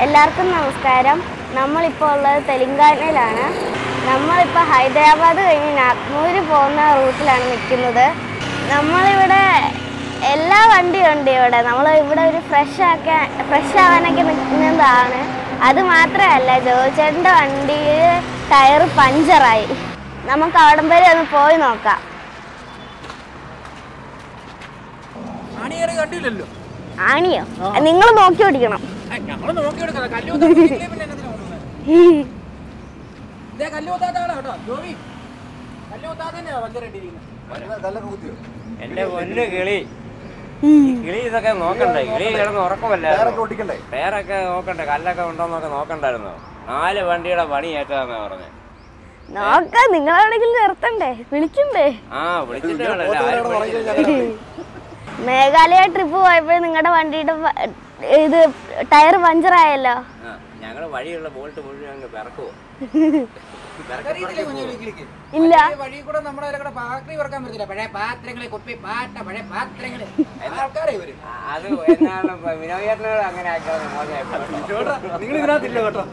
എല്ലാവർക്കും നമസ്കാരം നമ്മളിപ്പോൾ ഉള്ളത് തെലങ്കാനയിലാണ് നമ്മളിപ്പോൾ ഹൈദരാബാദ് കഴിഞ്ഞ് നാഗ്പൂർ പോകുന്ന റൂട്ടിലാണ് നിൽക്കുന്നത് നമ്മളിവിടെ എല്ലാ വണ്ടിയും ഉണ്ട് ഇവിടെ നമ്മൾ ഇവിടെ ഒരു ഫ്രഷ് ആക്കാൻ ഫ്രഷ് ആവാനൊക്കെ നിൽക്കുന്നതാണ് അത് മാത്രമല്ല ജോയിച്ചേട്ടൻ്റെ വണ്ടിയിൽ ടയർ പഞ്ചറായി നമുക്ക് അവിടം വരെ ഒന്ന് പോയി നോക്കാം ആണിയേറി കണ്ടില്ലല്ലോ ആണിയോ നിങ്ങൾ നോക്കി ഓടിക്കണം ഞങ്ങൾ നോക്കിയെടുക്കാം കല്ല് കുത്താൻ പിന്നെ എന്നതിനാ കൊണ്ടുവന്നത്? ഇതേ കല്ല് കുത്താത്ത ആളാ കേട്ടോ ജോബി കല്ല് കുത്താത്ത തന്നെയാ വഞ്ചറിട്ടിരിക്കുന്നത് എന്റെ പൊന്നു കിളി ഈ കിളി ഇതൊക്കെ നോക്കണ്ടേ കിളി കിടന്ന് ഉറക്കമല്ലായിരുന്നു ടയറൊക്കെ നോക്കണ്ടേ കല്ലൊക്കെ ഉണ്ടോന്നൊക്കെ നോക്കണ്ടായിരുന്നു നാല് വണ്ടിയുടെ പണി ഏറ്റതാന്നാ പറഞ്ഞത് നോക്കാം നിങ്ങളെവിടെങ്കിലും നിർത്തണ്ടേ വിളിക്കണ്ടേ ആ വിളിച്ചിട്ട് വേണല്ലേ ആരും വിളിച്ചില്ല. മേഘാലയ ട്രിപ്പ് പോയപ്പോൾ നിങ്ങളുടെ വണ്ടിയുടെ വ- ഇത് ടയർ പഞ്ചറായല്ലോ ആ, ഞങ്ങള് വഴിയുള്ള ബോൾട്ട് മുഴുവൻ അങ്ങ് പിറക്കുവോ അറിയത്തില്ലേ കുഞ്ഞുങ്ങളി കിളിക്ക് ഇല്ല ഈ വഴി കൂടെ നമ്മുടെ അതിലെ കൂടെ പാത്രി പറക്കാൻ പറ്റില്ല പഴയ പാത്രങ്ങളെ കുപ്പി പാട്ട പഴയ പാത്രങ്ങള് ആൾക്കാരെ ഇവര് അത് എന്നാണ് വിനോദനോട് അങ്ങനെ ആക്കിയത് മോശമായിപ്പോയി. നിങ്ങൾ ഇതിനകത്തില്ല കേട്ടോ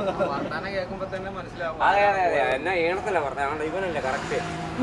അതെ അതെ അതെ എന്നാ ഈണത്തില്ല പറഞ്ഞത് അതുകൊണ്ട് ഇവനല്ലേ കറക്റ്റ്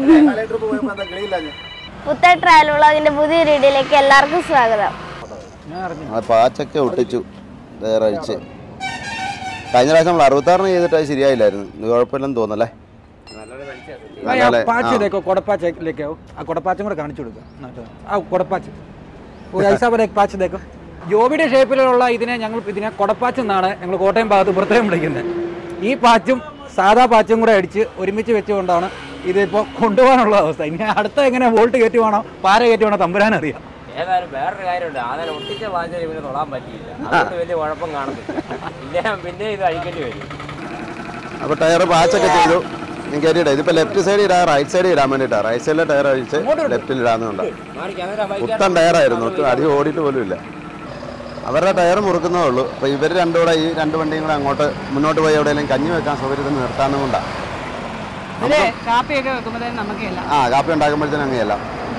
പുത്ത ട്രാവൽ വ്ളോഗിന്റെ പുതിയ വീഡിയോയിലേക്ക് എല്ലാവർക്കും സ്വാഗതം ആ പാച്ചൊക്കെ ഒട്ടിച്ചു വേറഴിച്ച് കഴിഞ്ഞ പ്രാവശ്യം നമ്മൾ അറുപത്താറിന് ചെയ്തിട്ട് അത് ശരിയായില്ലായിരുന്നു ഇത് കുഴപ്പമില്ലെന്ന് തോന്നല്ലേ നല്ലൊരു മനുഷ്യൻ നല്ല പാച്ച് ആ. देखो കൊടപ്പാച്ചിലേക്ക് ആവും ആ കൊടപ്പാച്ചും കൂടെ കാണിച്ചു കൊടുക്കുക എന്നിട്ട് ആ കൊടപ്പാച്ച് ഒരു ഐസാബർ പാച്ച് देखो ജോബിയുടെ ഷേപ്പിലുള്ള ഇതിനെ ഞങ്ങൾ ഇതിനെ കൊടപ്പാച്ച് എന്നാണ് ഞങ്ങൾ കോട്ടയം ഭാഗത്ത് പ്രത്യേകം വിളിക്കുന്നത് ഈ പാച്ചും സാധാ പാച്ചും കൂടെ അടിച്ച് ഒരുമിച്ച് വെച്ചുകൊണ്ടാണ് ഇതിപ്പോൾ കൊണ്ടുപോകാനുള്ള അവസ്ഥ ഇനി അടുത്ത എങ്ങനെ വോൾട്ട് കയറ്റുവാണോ പാര കയറ്റുവാണോ തമ്പുരാൻ അറിയാം ഏതായാലും വേറൊരു കാര്യമുണ്ട് അതിനെ ഒട്ടിച്ച വാഞ്ചൽ ഇവന് തൊടാൻ പറ്റിയില്ല അതുകൊണ്ട് വലിയ കുഴപ്പം കാണുന്നില്ല ഇദ്ദേഹം പിന്നെ ഇത് അഴിക്കേണ്ടി വരും അപ്പോൾ ടയർ പാച്ചൊക്കെ ചെയ്തു ഞാൻ കയറ്റിയിടാം ഇതിപ്പോൾ ലെഫ്റ്റ് സൈഡ് ഇടാം റൈറ്റ് സൈഡ് ഇടാൻ വേണ്ടിയിട്ടാണ് റൈറ്റ് സൈഡിലെ ടയർ അഴിച്ച് ലെഫ്റ്റിൽ ഇടാന്നുണ്ട് മാറിക്ക് അങ്ങനെ ബൈക്ക് പുത്തൻ ടയറായിരുന്നു ഒട്ടും അധികം ഓടിയിട്ട് പോലും ഇല്ല അവരുടെ ടയർ മുറുക്കുന്നേ ഉള്ളൂ അപ്പോൾ ഇവർ രണ്ടും കൂടെ ഈ രണ്ട് വണ്ടിയും കൂടെ അങ്ങോട്ട് മുന്നോട്ട് പോയി എവിടെയെങ്കിലും കഞ്ഞി വെക്കാൻ സൗകര്യത്തിന് നിർത്താനും കൊണ്ടാണ് ഇതില് കാപ്പിയൊക്കെ വെക്കുമ്പോഴത്തേനും നമുക്കില്ല ആ കാപ്പി ഉണ്ടാക്കുമ്പോഴത്തേനും അങ്ങനെയല്ല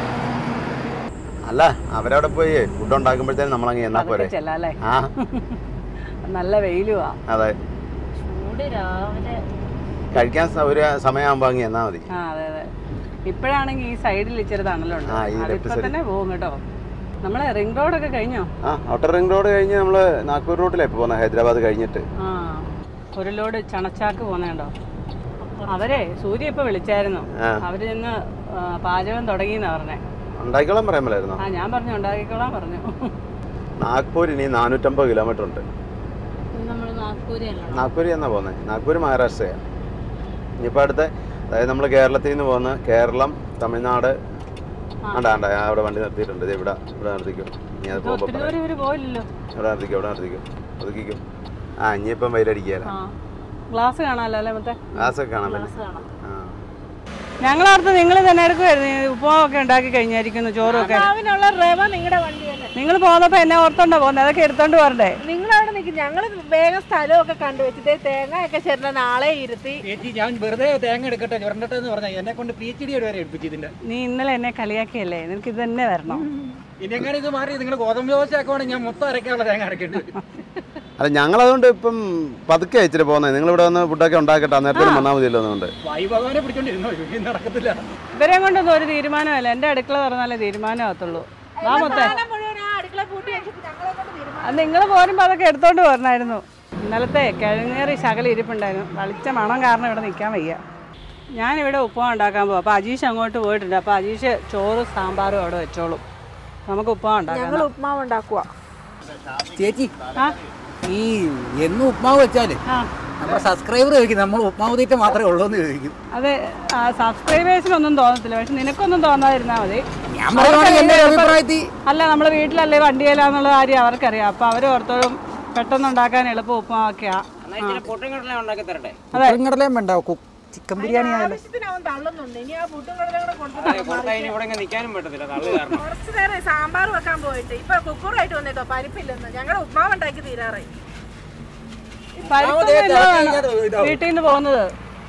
അല്ല അവരവിടെ പോയി ഫുഡ് ഉണ്ടാക്കുമ്പോഴത്തേനും നമ്മളങ്ങ് എന്നാ പോരെ ചെല്ലാം അല്ലേ ആ നല്ല വെയിലുവാ അതെ ചൂട് രാവിലെ കഴിക്കാൻ സൗകര്യ സമയമാകുമ്പോൾ അങ്ങ് എന്നാ മതി ആ അതെ അതെ ഇപ്പോഴാണെങ്കിൽ ഈ സൈഡിൽ ഇച്ചിരി തണലുണ്ട് ആ, ഈ left അതിപ്പോ side. തന്നെ പോകും കേട്ടോ നമ്മളെ റിംഗ് റോഡൊക്കെ കഴിഞ്ഞോ ആ ഔട്ടർ റിംഗ് റോഡ് കഴിഞ്ഞ് നമ്മൾ നാഗ്പൂർ റൂട്ടിലാണ് ഇപ്പോൾ പോകുന്നത് ഹൈദരാബാദ് കഴിഞ്ഞിട്ട് ആ ഒരു ലോഡ് ചണച്ചാക്ക് പോകുന്നുണ്ടോ അവരെ സൂര്യ ഇപ്പൊ വിളിച്ചായിരുന്നു ആ. അവര് ചെന്ന് ആ, പാചകം തുടങ്ങിയെന്നാ പറഞ്ഞേ ഉണ്ടാക്കിക്കോളാൻ പറയാൻ പറ്റില്ലായിരുന്നോ ആ ഞാൻ പറഞ്ഞു ഉണ്ടാക്കിക്കോളാൻ പറഞ്ഞു നാഗ്പൂർ ഇനി നാനൂറ്റമ്പത് കിലോമീറ്റർ ഉണ്ട് നമ്മൾ നാഗ്പൂരിയല്ല നാഗ്പൂർ എന്നാ പോകുന്നത് നാഗ്പൂർ മഹാരാഷ്ട്രയാണ് ഇനിയിപ്പോൾ അടുത്ത അതായത് നമ്മൾ കേരളത്തിൽ നിന്ന് പോകുന്ന കേരളം തമിഴ്നാട് ആണ്ട ആണ്ട അവിടെ വണ്ടി നിർത്തിയിട്ടുണ്ട് ഇത് ഇവിടെ ഇവിടെ നിർത്തിക്കും ഇനി അത് പോകുമ്പോൾ ഒത്തിരി പറയാം ദൂരം ഇവര് പോയില്ലല്ലോ ഇവിടെ നിർത്തിക്കും ഇവിടെ നിർത്തിക്കും ഒതുക്കിക്കും ആ ഇനിയിപ്പം വെയിലടിക്കുകയല്ല ആ ഗ്ലാസ് കാണാമല്ലോ അല്ലേ മറ്റേ ഗ്ലാസ്സൊക്കെ കാണാൻ പറ്റും ആ ഞങ്ങളടുത്ത് നിങ്ങൾ തന്നെ എടുക്കുമായിരുന്നു ഉപ്പുമാവൊക്കെ ഉണ്ടാക്കി കഴിഞ്ഞായിരിക്കുന്നു ചോറും ഒക്കെ അതിനുള്ള റവ നിങ്ങളുടെ വണ്ടി തന്നെ നിങ്ങൾ പോന്നപ്പോ എന്നെ ഓർത്തോണ്ടോ പോകുന്നത് അതൊക്കെ എടുത്തോണ്ട് വരണ്ടേ നിങ്ങൾ അവിടെ നിൽക്കും ഞങ്ങൾ വേഗം സ്ഥലമൊക്കെ കണ്ടു വെച്ചിട്ട് തേങ്ങയൊക്കെ ചേർന്ന നാളെ ഇരുത്തി ചേച്ചി ഞാൻ വെറുതെ തേങ്ങ എടുക്കട്ടെ ചുരണ്ടട്ടെ എന്ന് പറഞ്ഞാൽ എന്നെ കൊണ്ട് പി എച്ച് ഡി വരെ എടുപ്പിച്ചു ഇതിന്റെ നീ ഇന്നലെ എന്നെ കളിയാക്കിയല്ലേ നിനക്ക് ഇത് തന്നെ വരണം ഇനി എങ്ങനെ ഇത് മാറി നിങ്ങൾ ഗോതമ്പ് ദോശ ആക്കുവാണെങ്കിൽ ഞാൻ മൊത്തം അരക്കാനുള്ള തേങ്ങ അരക്കേണ്ടി വരും അല്ല ഞങ്ങളതുകൊണ്ട് ഇപ്പം പതുക്കെ ഇച്ചിരി പോകുന്നത് നിങ്ങളിവിടെ വന്ന് ഫുഡൊക്കെ ഉണ്ടാക്കട്ടെ അന്നേരത്തേനും വന്നാൽ മതിയല്ലോ അതുകൊണ്ട് വായു ഭഗവാനെ പിടിച്ചോണ്ടിരുന്നോ ഇത് നടക്കത്തില്ല ഇവരെ കൊണ്ടൊന്നും ഒരു തീരുമാനമല്ല എൻ്റെ അടുക്കള തുറന്നാലേ തീരുമാനമാകത്തുള്ളൂ വാ മൊത്തേ മുഴുവൻ ആ അടുക്കള പൂട്ടി വെച്ചിട്ട് ഞങ്ങളെ കൊണ്ട് തീരുമാനം അത് നിങ്ങൾ പോരുമ്പോൾ അതൊക്കെ എടുത്തോണ്ട് പോരണമായിരുന്നു ഇന്നലത്തെ കിഴങ്ങേറി ശകലം ഇരിപ്പുണ്ടായിരുന്നു വളിച്ച മണം കാരണം ഇവിടെ നിൽക്കാൻ വയ്യ ഞാനിവിടെ ഉപ്പുമാവ് ഉണ്ടാക്കാൻ പോകും അപ്പോൾ അജീഷ് അങ്ങോട്ട് പോയിട്ടുണ്ട് അപ്പോൾ അജീഷ് ചോറ് സാമ്പാറും അവിടെ വെച്ചോളും നമുക്ക് ഉപ്പുമാവ് ഉണ്ടാക്കാം ഞങ്ങൾ ഉപ്മാവ് ഉണ്ടാക്കുക ചേച്ചി ആ ഈ എന്നും ഉപ്മാവ് വെച്ചാല് ആ നമ്മുടെ സബ്സ്ക്രൈബർ ചോദിക്കും നമ്മൾ ഉപ്മാവ് തീറ്റ മാത്രമേ ഉള്ളൂ എന്ന് ചോദിക്കും അത് സബ്സ്ക്രൈബേഴ്സിനൊന്നും തോന്നത്തില്ല പക്ഷെ നിനക്കൊന്നും തോന്നാതിരുന്നാൽ മതി ഞാൻ പറയുവാണെങ്കിൽ എൻ്റെ ഒരു അഭിപ്രായത്തിൽ അല്ല നമ്മളെ വീട്ടിലല്ലേ വണ്ടിയിലാന്നുള്ള കാര്യം അവർക്കറിയാം അപ്പോൾ അവർ ഓർത്തോളും പെട്ടെന്ന് ഉണ്ടാക്കാൻ എളുപ്പം ഉപ്പുമാവൊക്കെയാ എന്നാ ഇച്ചിരി പൊട്ടും കടല ഉണ്ടാക്കി തരട്ടെ കടലയും വേണ്ട ചിക്കൻ ബിരിയാണി ആയാലും ആവശ്യത്തിന് അവൻ തള്ളുന്നുണ്ട് ഇനി ആ പുട്ടും കടലും കൂടെ കൊടുത്തിട്ട് അതെ കൊടുത്താൽ ഇനി ഇവിടെ ഇങ്ങനെ നിൽക്കാനും പറ്റത്തില്ല തള്ളു കാരണം കുറച്ച് നേരം സാമ്പാർ വെക്കാൻ പോയിട്ട് ഇപ്പൊ കുക്കറായിട്ട് വന്നേക്കോ പരിപ്പില്ലെന്ന് ഞങ്ങളുടെ ഉപ്മാവ് ഉണ്ടാക്കി തീരാറായി പരിപ്പൊന്നും ഇല്ല വീട്ടിൽ നിന്ന് പോകുന്നത്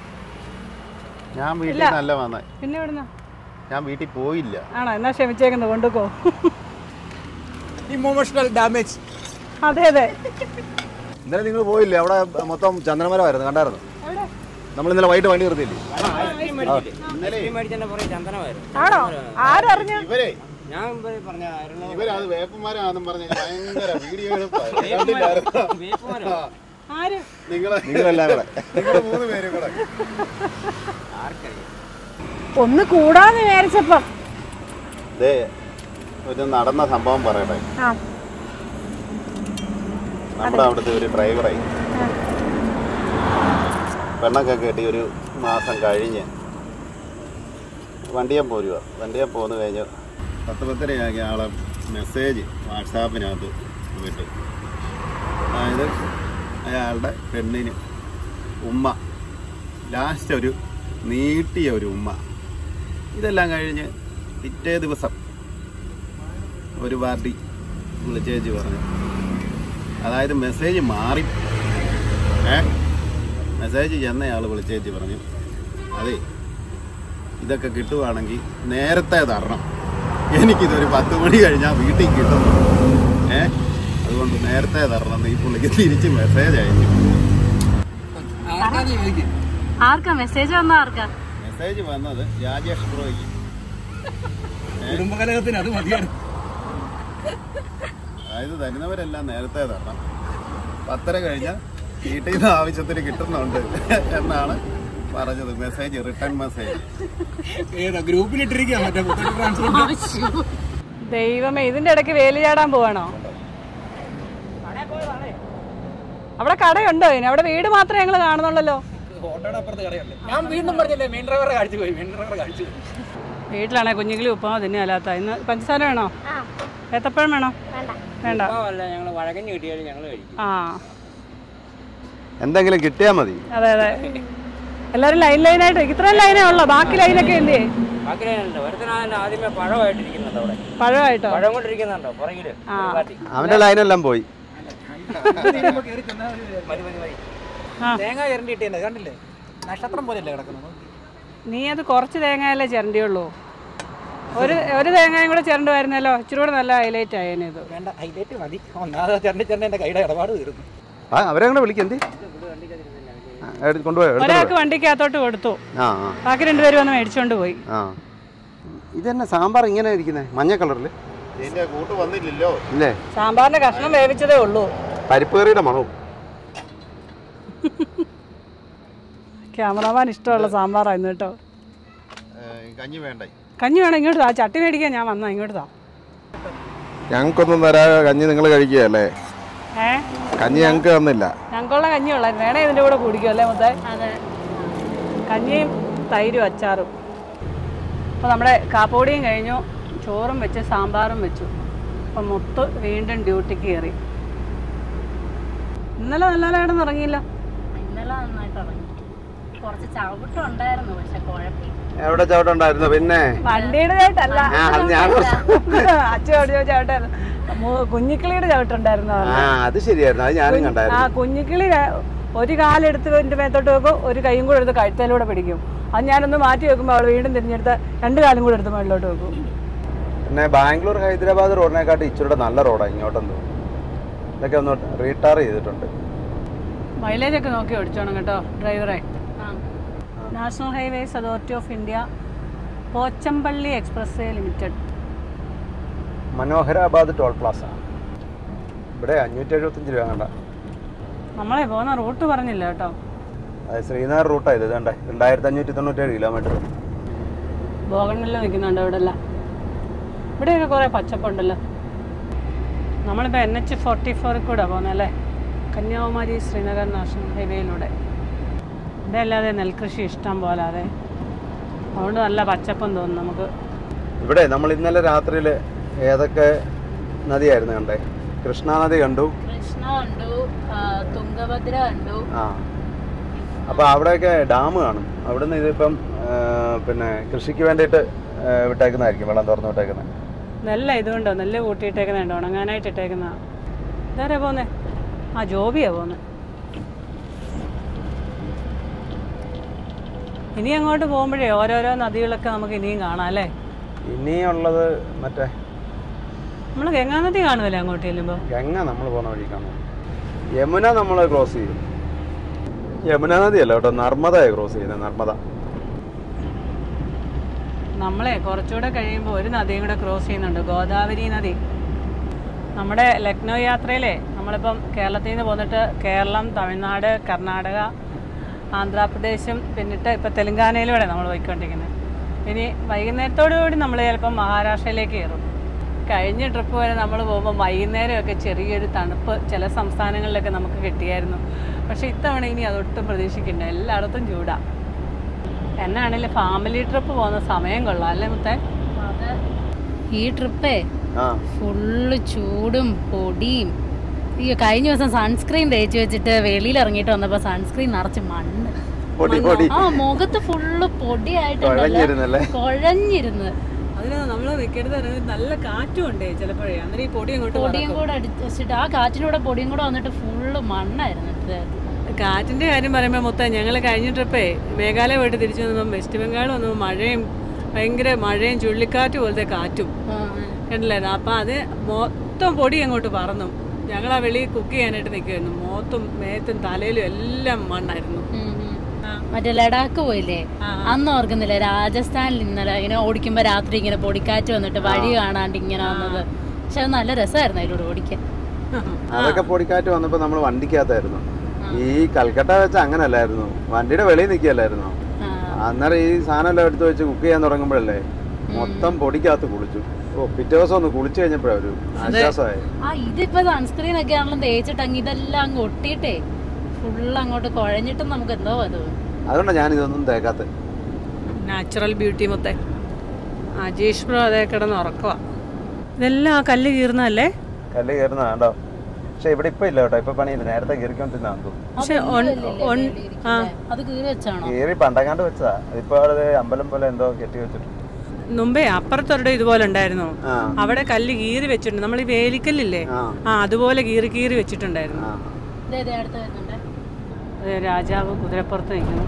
ഞാൻ വീട്ടിൽ നല്ല വന്നത് പിന്നെ ഇവിടുന്ന് ഞാൻ വീട്ടിൽ പോയില്ല ആണോ എന്നാ ക്ഷമിച്ചേക്കുന്നു കൊണ്ടുപോ ഇമോഷണൽ ഡാമേജ് അതെ അതെ ഇന്നലെ നിങ്ങൾ പോയില്ലേ അവിടെ മൊത്തം ചന്ദനമരമായിരുന്നു കണ്ടായിരുന്നു നമ്മൾ ഇന്നലെ വൈകിട്ട് വണ്ടി നിർത്തിയില്ലേ ഐസ്ക്രീം മേടിച്ചില്ലേ ഐസ്ക്രീം മേടിച്ചതിന്റെ പുറകെ ചന്ദനമായിരുന്നു ആണോ ആരറിഞ്ഞു ഇവരെ ഞാൻ മുമ്പേ പറഞ്ഞായിരുന്നു ഇവരത് വേപ്പന്മാരാണെന്നും പറഞ്ഞ് ഭയങ്കര വീഡിയോ വേപ്പുമരോ? ആര് നിങ്ങളെ നിങ്ങളെല്ലാം കൂടെ നിങ്ങൾ മൂന്ന് പേരും കൂടെ ആർക്കറിയാം ഒന്ന് കൂടാന്ന് വിചാരിച്ചപ്പം ദേ ഒരു നടന്ന സംഭവം പറയട്ടെ ആ നമ്മുടെ അവിടുത്തെ ഒരു ഡ്രൈവറെ പെണ്ണൊക്കെ കെട്ടി ഒരു മാസം കഴിഞ്ഞ് വണ്ടിയാൻ പോരുക വണ്ടിയാൻ പോന്നു കഴിഞ്ഞ് പത്ത് പത്തരയാക്കി ആളെ മെസ്സേജ് വാട്സാപ്പിനകത്ത് വിട്ടു അതായത് അയാളുടെ പെണ്ണിന് ഉമ്മ ലാസ്റ്റ് ഒരു നീട്ടിയ ഒരു ഉമ്മ ഇതെല്ലാം കഴിഞ്ഞ് പിറ്റേ ദിവസം ഒരു പാർട്ടി വിളിച്ചേച്ച് പറഞ്ഞു അതായത് മെസ്സേജ് മാറി ഏ മെസ്സേജ് ചെന്നയാൾ വിളിച്ചേച്ച് പറഞ്ഞു അതെ ഇതൊക്കെ കിട്ടുവാണെങ്കിൽ നേരത്തെ തരണം എനിക്കിതൊരു പത്ത് മണി കഴിഞ്ഞാൽ വീട്ടിൽ കിട്ടുന്നു ഏ അതുകൊണ്ട് നേരത്തെ തരണം എന്ന് ഈ പുള്ളിക്ക് തിരിച്ച് മെസ്സേജ് അയച്ചു ആർക്കാന്ന് ചോദിക്കും ആർക്കാ മെസ്സേജ് വന്ന ആർക്കാ മെസ്സേജ് വന്നത് രാജേഷ് ബ്രോയ്ക്ക് കുടുംബകലഹത്തിന് അത് മതിയായിരുന്നു അതായത് തരുന്നവരെല്ലാം നേരത്തെ തരണം പത്തര കഴിഞ്ഞാൽ വീട്ടിൽ നിന്ന് ആവശ്യത്തിന് കിട്ടുന്നുണ്ട് എന്നാണ് പറഞ്ഞത് മെസ്സേജ് റിട്ടേൺ മെസ്സേജ് ഏതാ ഗ്രൂപ്പിലിട്ടിരിക്കുക മറ്റേ പുത്തൻ ട്രാൻസ്പോർട്ട് ദൈവമേ ഇതിന്റെ ഇടയ്ക്ക് വേലി ചാടാൻ പോവാണോ അവിടെ കടയുണ്ടോ ഇതിന് അവിടെ വീട് മാത്രമേ ഞങ്ങൾ കാണുന്നുള്ളല്ലോ ഓട്ടോയുടെ അപ്പുറത്ത് കടയുണ്ട് ഞാൻ വീണ്ടും പറഞ്ഞില്ലേ മെയിൻ ഡ്രൈവറെ കാഴ്ച പോയി മെയിൻ ഡ്രൈവറെ കാഴ്ച പോയി വീട്ടിലാണെ കുഞ്ഞുങ്ങളി ഉപ്പാവ് തന്നെ അല്ലാത്ത ഇന്ന് പഞ്ചസാര വേണോ ആ ഏത്തപ്പഴം വേണോ വേണ്ട വേണ്ട അല്ല ഞങ്ങൾ വഴക്കഞ്ഞ് കിട്ടിയാലും ഞങ്ങൾ കഴിക്കും ആ എന്തെങ്കിലും കിട്ടിയാൽ മതി അതെ അതെ എല്ലാവരും ലൈൻ ലൈനായിട്ട് ഇത്രയും ലൈനേ ഉള്ളോ ബാക്കി ലൈനൊക്കെ എന്ത് ചെയ്യും ബാക്കി ലൈനുണ്ട് ഒരുത്തനാണ് ആദ്യമേ പഴമായിട്ടിരിക്കുന്നുണ്ട് അവിടെ പഴമായിട്ടോ പഴം കൊണ്ടിരിക്കുന്നുണ്ടോ പുറകില് ആ. ഒരു പാട്ടി അവന്റെ ലൈനെല്ലാം പോയി കയറി ചെന്നാൽ ഒരു മതി മതി മതി ആ. തേങ്ങ ഇരണ്ടി ഇട്ടേണ്ട കണ്ടില്ലേ നക്ഷത്രം പോലെയല്ലേ കിടക്കുന്നത് നീ അത് കുറച്ച് തേങ്ങയല്ലേ ചിരണ്ടിയുള്ളൂ ഒരു ഒരു തേങ്ങയും കൂടെ ചിരണ്ടുമായിരുന്നല്ലോ ഇച്ചിരി കൂടെ നല്ല ഹൈലൈറ്റ് ആയേനെ ഇത് വേണ്ട ഹൈലൈറ്റ് മതി ഒന്നാമത് ചേട്ടൻ ചേട്ടൻ എൻ്റെ കൈയുടെ ഇടപാട് തീർന്നു ആ അവരെ അങ്ങനെ വിളിക്കെന്തി കൊണ്ടുപോയി എടുത്തോണ്ട് ഒരാൾക്ക് വണ്ടിക്കകത്തോട്ട് കൊടുത്തു ആ ആ ബാക്കി രണ്ടുപേരും വന്ന് മേടിച്ചോണ്ട് പോയി ആ ഇതെന്നെ സാമ്പാർ ഇങ്ങനെ ഇരിക്കുന്നത് മഞ്ഞ കളറിൽ ഇതിന്റെ കൂട്ട് വന്നില്ലല്ലോ ഇല്ലേ സാമ്പാറിന്റെ കഷ്ണം വേവിച്ചതേ ഉള്ളൂ പരിപ്പ് കറിയുടെ മണവും ക്യാമറമാൻ ഇഷ്ടമുള്ള സാമ്പാറായിരുന്നു കേട്ടോ കഞ്ഞി വേണ്ടേ കഞ്ഞി വേണം ഇങ്ങോട്ട് താ ചട്ടി മേടിക്കാൻ ഞാൻ വന്നാ ഇങ്ങോട്ട് താ ഞങ്ങൾക്കൊന്നും തരാതെ കഞ്ഞി നിങ്ങൾ കഴിക്കുകയല്ലേ ഏ കഞ്ഞി ഞങ്ങൾക്ക് തന്നില്ല ഞങ്ങൾക്കുള്ള കഞ്ഞി ഉള്ളായിരുന്നു വേണേ ഇതിന്റെ കൂടെ കുടിക്കും അല്ലേ മുത്തേ അതെ കഞ്ഞിയും തൈരും അച്ചാറും അപ്പോൾ നമ്മുടെ കാപ്പോടിയും കഴിഞ്ഞു ചോറും വെച്ച് സാമ്പാറും വെച്ചു അപ്പം മൊത്ത് വീണ്ടും ഡ്യൂട്ടിക്ക് കയറി ഇന്നലെ നല്ല കിടന്ന് ഇറങ്ങിയില്ല ഇന്നലെ നന്നായിട്ട് ഇറങ്ങി കുറച്ച് ചവിട്ടുണ്ടായിരുന്നു പക്ഷെ കുഴപ്പമില്ല എവിടെ ചവിട്ടുണ്ടായിരുന്നു പിന്നെ വണ്ടിയുടെ ചവിട്ടല്ല ആ, അത് ഞാൻ അച്ഛൻ ഓടിച്ച ചവിട്ടായിരുന്നു മു- കുഞ്ഞിക്കിളിയുടെ ചവിട്ടുണ്ടായിരുന്നു ആ അവന്. അത് ശരിയായിരുന്നു അത് ഞാനും ആ കണ്ടായിരുന്നു കുഞ്ഞിക്കിളി ര- ഒരു കാലെടുത്ത് എൻ്റെ മേത്തോട്ട് വെക്കും ഒരു കൈയും കൂടെ എടുത്ത് കഴുത്തേലൂടെ പിടിക്കും അത് ഞാനൊന്ന് മാറ്റി വെക്കുമ്പോൾ അവൾ വീണ്ടും തിരിഞ്ഞെടുത്ത് രണ്ട് കാലും കൂടെ എടുത്ത് മുകളിലോട്ട് വെക്കും പിന്നെ ബാംഗ്ലൂർ ഹൈദരാബാദ് റോഡിനെക്കാട്ടി ഇച്ചിരി നല്ല റോഡാണ് ഇങ്ങോട്ടൊന്ന് ഇതൊക്കെ ഒന്ന് റീടാർ ചെയ്തിട്ടുണ്ട് മൈലേജ് ഒക്കെ നോക്കി ഓടിച്ചോണം കേട്ടോ ഡ്രൈവറെ National Highways Authority of India Pochampalli expressway limited Manoharabad toll plaza ഇവിടെ അഞ്ഞൂറ്റി എഴുപത്തഞ്ച് രൂപ കണ്ട നമ്മളെ പോകുന്ന റൂട്ട് പറഞ്ഞില്ല കേട്ടോ അത് ശ്രീനഗർ റൂട്ടാണ് ഇത് ഇതേണ്ടേ രണ്ടായിരത്തി അഞ്ഞൂറ്റി തൊണ്ണൂറ്റേഴ് കിലോമീറ്റർ ബോഗണിൽ നിൽക്കുന്നുണ്ട് ഇവിടെ എല്ലാം ഇവിടെയൊക്കെ കുറേ പച്ചപ്പുണ്ടല്ലോ നമ്മളിപ്പോൾ എൻ എച്ച് ഫോർട്ടി ഫോറിൽ കൂടെ പോകുന്നല്ലേ കന്യാകുമാരി ശ്രീനഗർ നാഷണൽ ഹൈവേയിലൂടെ ഇവിടെ അല്ലാതെ നെൽകൃഷി ഇഷ്ടം പോലെ അതെ അതുകൊണ്ട് നല്ല പച്ചപ്പും തോന്നും നമുക്ക് ഇവിടെ നമ്മൾ ഇന്നലെ രാത്രിയിൽ ഏതൊക്കെ നദിയായിരുന്നു കണ്ടേ കൃഷ്ണ നദി കണ്ടു കൃഷ്ണ കണ്ടു ആ, തുംഗഭദ്ര കണ്ടു ആ അപ്പോൾ അവിടെയൊക്കെ ഡാം കാണും അവിടുന്ന് ഇതിപ്പം ആ, പിന്നെ കൃഷിക്ക് വേണ്ടിയിട്ട് ആ, വിട്ടേക്കുന്നതായിരിക്കും വെള്ളം തുറന്ന് വിട്ടേക്കുന്നത് നെല്ല ഇതുകൊണ്ടോ നെല്ല് കൂട്ടിയിട്ടേക്കുന്നുണ്ട് ഉണങ്ങാനായിട്ട് ഇട്ടേക്കുന്ന ഇതാരാ പോന്നെ ആ ജോബിയാ പോന്നെ ഇനി അങ്ങോട്ട് പോകുമ്പോഴേ ഓരോരോ നദികളൊക്കെ നമുക്ക് ഇനിയും കാണാം അല്ലേ ഇനിയുള്ളത് മറ്റേ നമ്മൾ ഗംഗാനദി കാണുമല്ലേ അങ്ങോട്ട് ചെല്ലുമ്പോൾ ഗംഗ നമ്മൾ പോകുന്ന വഴി കാണും യമുന നമ്മൾ ക്രോസ് ചെയ്യും യമുന നദിയല്ല കേട്ടോ നർമ്മദയാണ് ക്രോസ് ചെയ്യുന്നത് നർമ്മദ നമ്മളെ കുറച്ചുകൂടെ കഴിയുമ്പോൾ ഒരു നദിയും കൂടെ ക്രോസ് ചെയ്യുന്നുണ്ട് ഗോദാവരി നദി നമ്മുടെ ലക്നൗ യാത്രയിലെ നമ്മളിപ്പം കേരളത്തിൽ നിന്ന് പോന്നിട്ട് കേരളം തമിഴ്നാട് കർണാടക ആന്ധ്രാപ്രദേശും പിന്നിട്ട് ഇപ്പം തെലുങ്കാനയിലൂടെ നമ്മൾ പോയിക്കൊണ്ടിരിക്കുന്നത് ഇനി വൈകുന്നേരത്തോടു കൂടി നമ്മൾ ചിലപ്പം മഹാരാഷ്ട്രയിലേക്ക് കയറും കഴിഞ്ഞ ട്രിപ്പ് വരെ നമ്മൾ പോകുമ്പോൾ വൈകുന്നേരമൊക്കെ ചെറിയൊരു തണുപ്പ് ചില സംസ്ഥാനങ്ങളിലൊക്കെ നമുക്ക് കിട്ടിയായിരുന്നു പക്ഷേ ഇത്തവണ ഇനി അതൊട്ടും പ്രതീക്ഷിക്കണ്ട എല്ലായിടത്തും ചൂടാണ് എന്നാണെങ്കിലും ഫാമിലി ട്രിപ്പ് പോകുന്ന സമയം കൊള്ളാം അല്ലേ മുത്തേ അത് ഈ ട്രിപ്പേ ആ ഫുള്ള് ചൂടും പൊടിയും ഈ കഴിഞ്ഞ ദിവസം സൺസ്ക്രീൻ തേച്ച് വെച്ചിട്ട് വെളിയിൽ ഇറങ്ങിയിട്ട് വന്നപ്പോ സൺസ്ക്രീൻ നിറച്ച് മണ്ണ് പൊടി പൊടി ആ മുഖത്ത് ഫുള്ള് പൊടിയായിട്ടുണ്ടല്ലോ കുഴഞ്ഞിരുന്നല്ലേ കുഴഞ്ഞിരുന്ന് അതിന് നമ്മൾ നിൽക്കരുത് നല്ല കാറ്റും ഉണ്ട് ചിലപ്പോഴേ അന്നേരം ഈ പൊടി അങ്ങോട്ട് പൊടിയും കൂടെ അടിച്ച് വെച്ചിട്ട് ആ കാറ്റിലൂടെ പൊടിയും കൂടെ വന്നിട്ട് ഫുള്ള് മണ്ണായിരുന്നു ഇട്ടത് കാറ്റിന്റെ കാര്യം പറയുമ്പോൾ മൊത്തം ഞങ്ങൾ കഴിഞ്ഞ ട്രിപ്പേ മേഘാലയ പോയിട്ട് തിരിച്ചു വന്നപ്പോൾ വെസ്റ്റ് ബംഗാൾ വന്നപ്പോൾ മഴയും ഭയങ്കര മഴയും ചുഴലിക്കാറ്റ് പോലത്തെ കാറ്റും കണ്ടില്ലായിരുന്നു അപ്പം അത് മൊത്തം പൊടി അങ്ങോട്ട് പറന്നു ഞങ്ങൾ ആ വെളിയിൽ കുക്ക് ചെയ്യാനായിട്ട് നിൽക്കുമായിരുന്നു മോത്തും മേത്തും തലയിലും എല്ലാം മണ്ണായിരുന്നു ആ. മറ്റേ ലഡാക്ക് പോയില്ലേ ആ. അന്ന് ഓർക്കുന്നില്ല രാജസ്ഥാനിൽ ഇന്നലെ ഇങ്ങനെ ഓടിക്കുമ്പോ രാത്രി ഇങ്ങനെ പൊടിക്കാറ്റ് വന്നിട്ട് വഴി കാണാണ്ട് ഇങ്ങനെ വന്നത് പക്ഷെ അത് നല്ല രസമായിരുന്നു അതിലൂടെ ഓടിക്കാൻ അതൊക്കെ പൊടിക്കാറ്റ് വന്നപ്പോ നമ്മൾ വണ്ടിക്കകത്തായിരുന്നു ഈ കൽക്കട്ട വെച്ച് അങ്ങനല്ലായിരുന്നു വണ്ടിയുടെ വെളിയിൽ നിൽക്കുകയല്ലായിരുന്നു ആ. അന്നേരം ഈ സാധനം എല്ലാം എടുത്ത് വെച്ച് കുക്ക് ചെയ്യാൻ തുടങ്ങുമ്പോഴല്ലേ മൊത്തം പൊടിക്കകത്ത് കുളിച്ചു ഓ പിറ്റേ ദിവസം ഒന്ന് കുളിച്ചു കഴിഞ്ഞപ്പോഴാ ഒരു ആശ്വാസമായി ആ ഇതിപ്പോ സൺസ്ക്രീൻ ഒക്കെ ആണെങ്കിലും തേച്ചിട്ടങ്ങ് ഇതെല്ലാം അങ്ങ് ഒട്ടിയിട്ടേ ഫുള്ള് അങ്ങോട്ട് കുഴഞ്ഞിട്ടും നമുക്ക് എന്തോ അത് അതുകൊണ്ടാണ് ഞാൻ ഇതൊന്നും തേക്കാത്ത നാച്ചുറൽ ബ്യൂട്ടി മൊത്തം അജീഷ് ബ്രോ അതേ കിടന്ന് ഉറക്കുക ഇതെല്ലാം ആ കല്ല് കീറുന്നതല്ലേ കല്ല് കയറുന്ന കണ്ടോ പക്ഷെ ഇവിടെ ഇപ്പൊ ഇല്ല കേട്ടോ ഇപ്പൊ പണിയില്ല നേരത്തെ കീറിക്കൊണ്ടിരുന്നാന്ന് തോന്നുന്നു പക്ഷെ ഒൺ- ഒൺ- ആ അത് കീറി വെച്ചാണോ കീറി പണ്ടങ്ങാണ്ട് വെച്ചതാ ഇതിപ്പോ അവിടെ അമ്പലം പോലെ എന്തോ കെട്ടി വെച്ചിട്ടുണ്ട് മുമ്പേ അപ്പുറത്തൊരുടെ ഇതുപോലെ ഉണ്ടായിരുന്നു ആ അവിടെ കല്ല് കീറി വെച്ചിട്ടുണ്ട് നമ്മൾ ഈ വേലിക്കല്ലില്ലേ ആ ആ അതുപോലെ കീറി കീറി വെച്ചിട്ടുണ്ടായിരുന്നു ആ ഇതേ ഇതേ അടുത്ത് വരുന്നുണ്ട് അത് രാജാവ് കുതിരപ്പുറത്ത് നിൽക്കുന്നു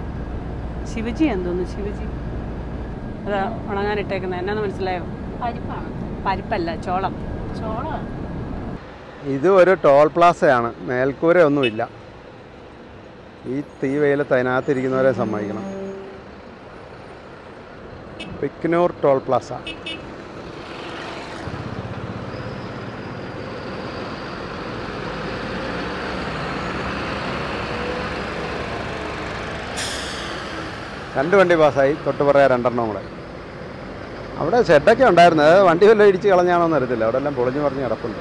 ശിവജി എന്തോന്നു ശിവജി അതാ ഉണങ്ങാനിട്ടേക്കുന്നത് എന്നാന്ന് മനസ്സിലായോ പരിപ്പാണ് പരിപ്പല്ല ചോളം ചോളം ഇത് ഒരു ടോൾ പ്ലാസയാണ് മേൽക്കൂര ഒന്നുമില്ല ഈ തീ വെയിലത്ത് അതിനകത്തിരിക്കുന്നവരെ സമ്മതിക്കണം പിക്നൂർ ടോൾ പ്ലാസ രണ്ട് വണ്ടി പാസ്സായി തൊട്ട് പറയാ രണ്ടെണ്ണം കൂടെ അവിടെ ഷെഡൊക്കെ ഉണ്ടായിരുന്നു അത് വണ്ടി വല്ലതും ഇടിച്ച് കളഞ്ഞാണോ എന്ന് അറിയത്തില്ല അവിടെ എല്ലാം പൊളിഞ്ഞു പറഞ്ഞ് കിടപ്പുണ്ട്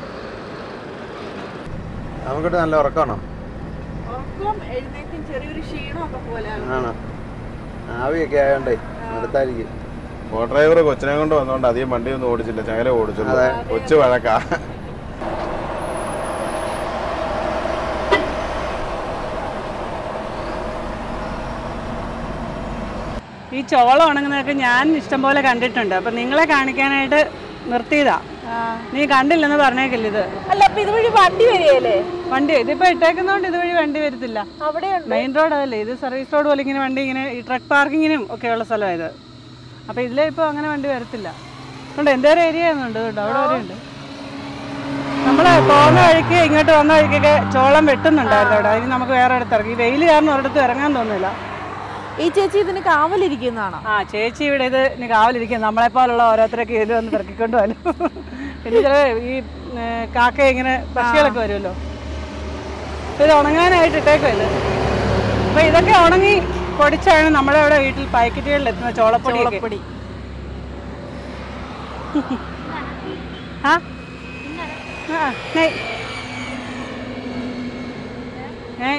നമുക്കിട്ട് നല്ല ഉറക്കമാണോ എഴുന്നേക്കും ചെറിയൊരു ക്ഷീണമൊക്കെ പോലെ ആണ് ആവിയൊക്കെ ആയോണ്ടേ അടുത്തായിരിക്കും കോ ഡ്രൈവർ കൊച്ചിനെ കൊണ്ട് വന്നോണ്ട് അധികം വണ്ടി ഒന്നും ഓടിച്ചില്ല ചകല ഓടിച്ചുള്ളൂ അതെ. കൊച്ചു വഴക്കാ ഈ ചോളം ഉണങ്ങുന്നതൊക്കെ ഞാൻ ഇഷ്ടംപോലെ കണ്ടിട്ടുണ്ട് അപ്പം നിങ്ങളെ കാണിക്കാനായിട്ട് നിർത്തിയതാ നീ കണ്ടില്ലെന്ന് പറഞ്ഞേക്കില്ല ഇത് അല്ല അപ്പൊ ഇതുവഴി വണ്ടി വരികയല്ലേ വണ്ടി ഇതിപ്പോൾ ഇട്ടേക്കുന്നതുകൊണ്ട് ഇതുവഴി വണ്ടി വരത്തില്ല അവിടെയുണ്ട് മെയിൻ റോഡ് അതല്ലേ ഇത് സർവീസ് റോഡ് പോലെ ഇങ്ങനെ വണ്ടി ഇങ്ങനെ ഈ ട്രക്ക് പാർക്കിങ്ങിനും ഒക്കെയുള്ള സ്ഥലമായത് അപ്പോൾ ഇതിലേ ഇപ്പോൾ അങ്ങനെ വണ്ടി വരത്തില്ല ഉണ്ട് എന്തോരം ഏരിയ ഉണ്ട് കേട്ടോ അവിടെ വരെ ഉണ്ട് നമ്മൾ പോകുന്ന വഴിക്ക് ഇങ്ങോട്ട് വന്ന വഴിക്കൊക്കെ ചോളം വെട്ടുന്നുണ്ടായിരുന്നു അവിടെ അതിന് നമുക്ക് വേറെ അടുത്ത് ഇറങ്ങി വെയിൽ കാരണം ഒരിടത്ത് ഇറങ്ങാൻ തോന്നില്ല ഈ ചേച്ചി ഇതിന് കാവലിരിക്കുന്നതാണോ ആ ചേച്ചി ഇവിടെ ഇത് ഇനി കാവലിരിക്കും നമ്മളെപ്പോലുള്ള ഓരോരുത്തരൊക്കെ ഇതിൽ വന്ന് പെറുക്കിക്കൊണ്ട് വരും പിന്നെ ചില ഈ ഏ, കാക്ക ഇങ്ങനെ പക്ഷികളൊക്കെ വരുമല്ലോ ഇത് ഉണങ്ങാനായിട്ട് ഇട്ടേക്കുമല്ലോ അപ്പൊ ഇതൊക്കെ ഉണങ്ങി പൊടിച്ചാണ് നമ്മുടെ അവിടെ വീട്ടിൽ പാക്കറ്റുകളിൽ എത്തുന്ന ചോളപ്പൊടി ചോളപ്പൊടി ആ ആ, നെയ്. നെയ്.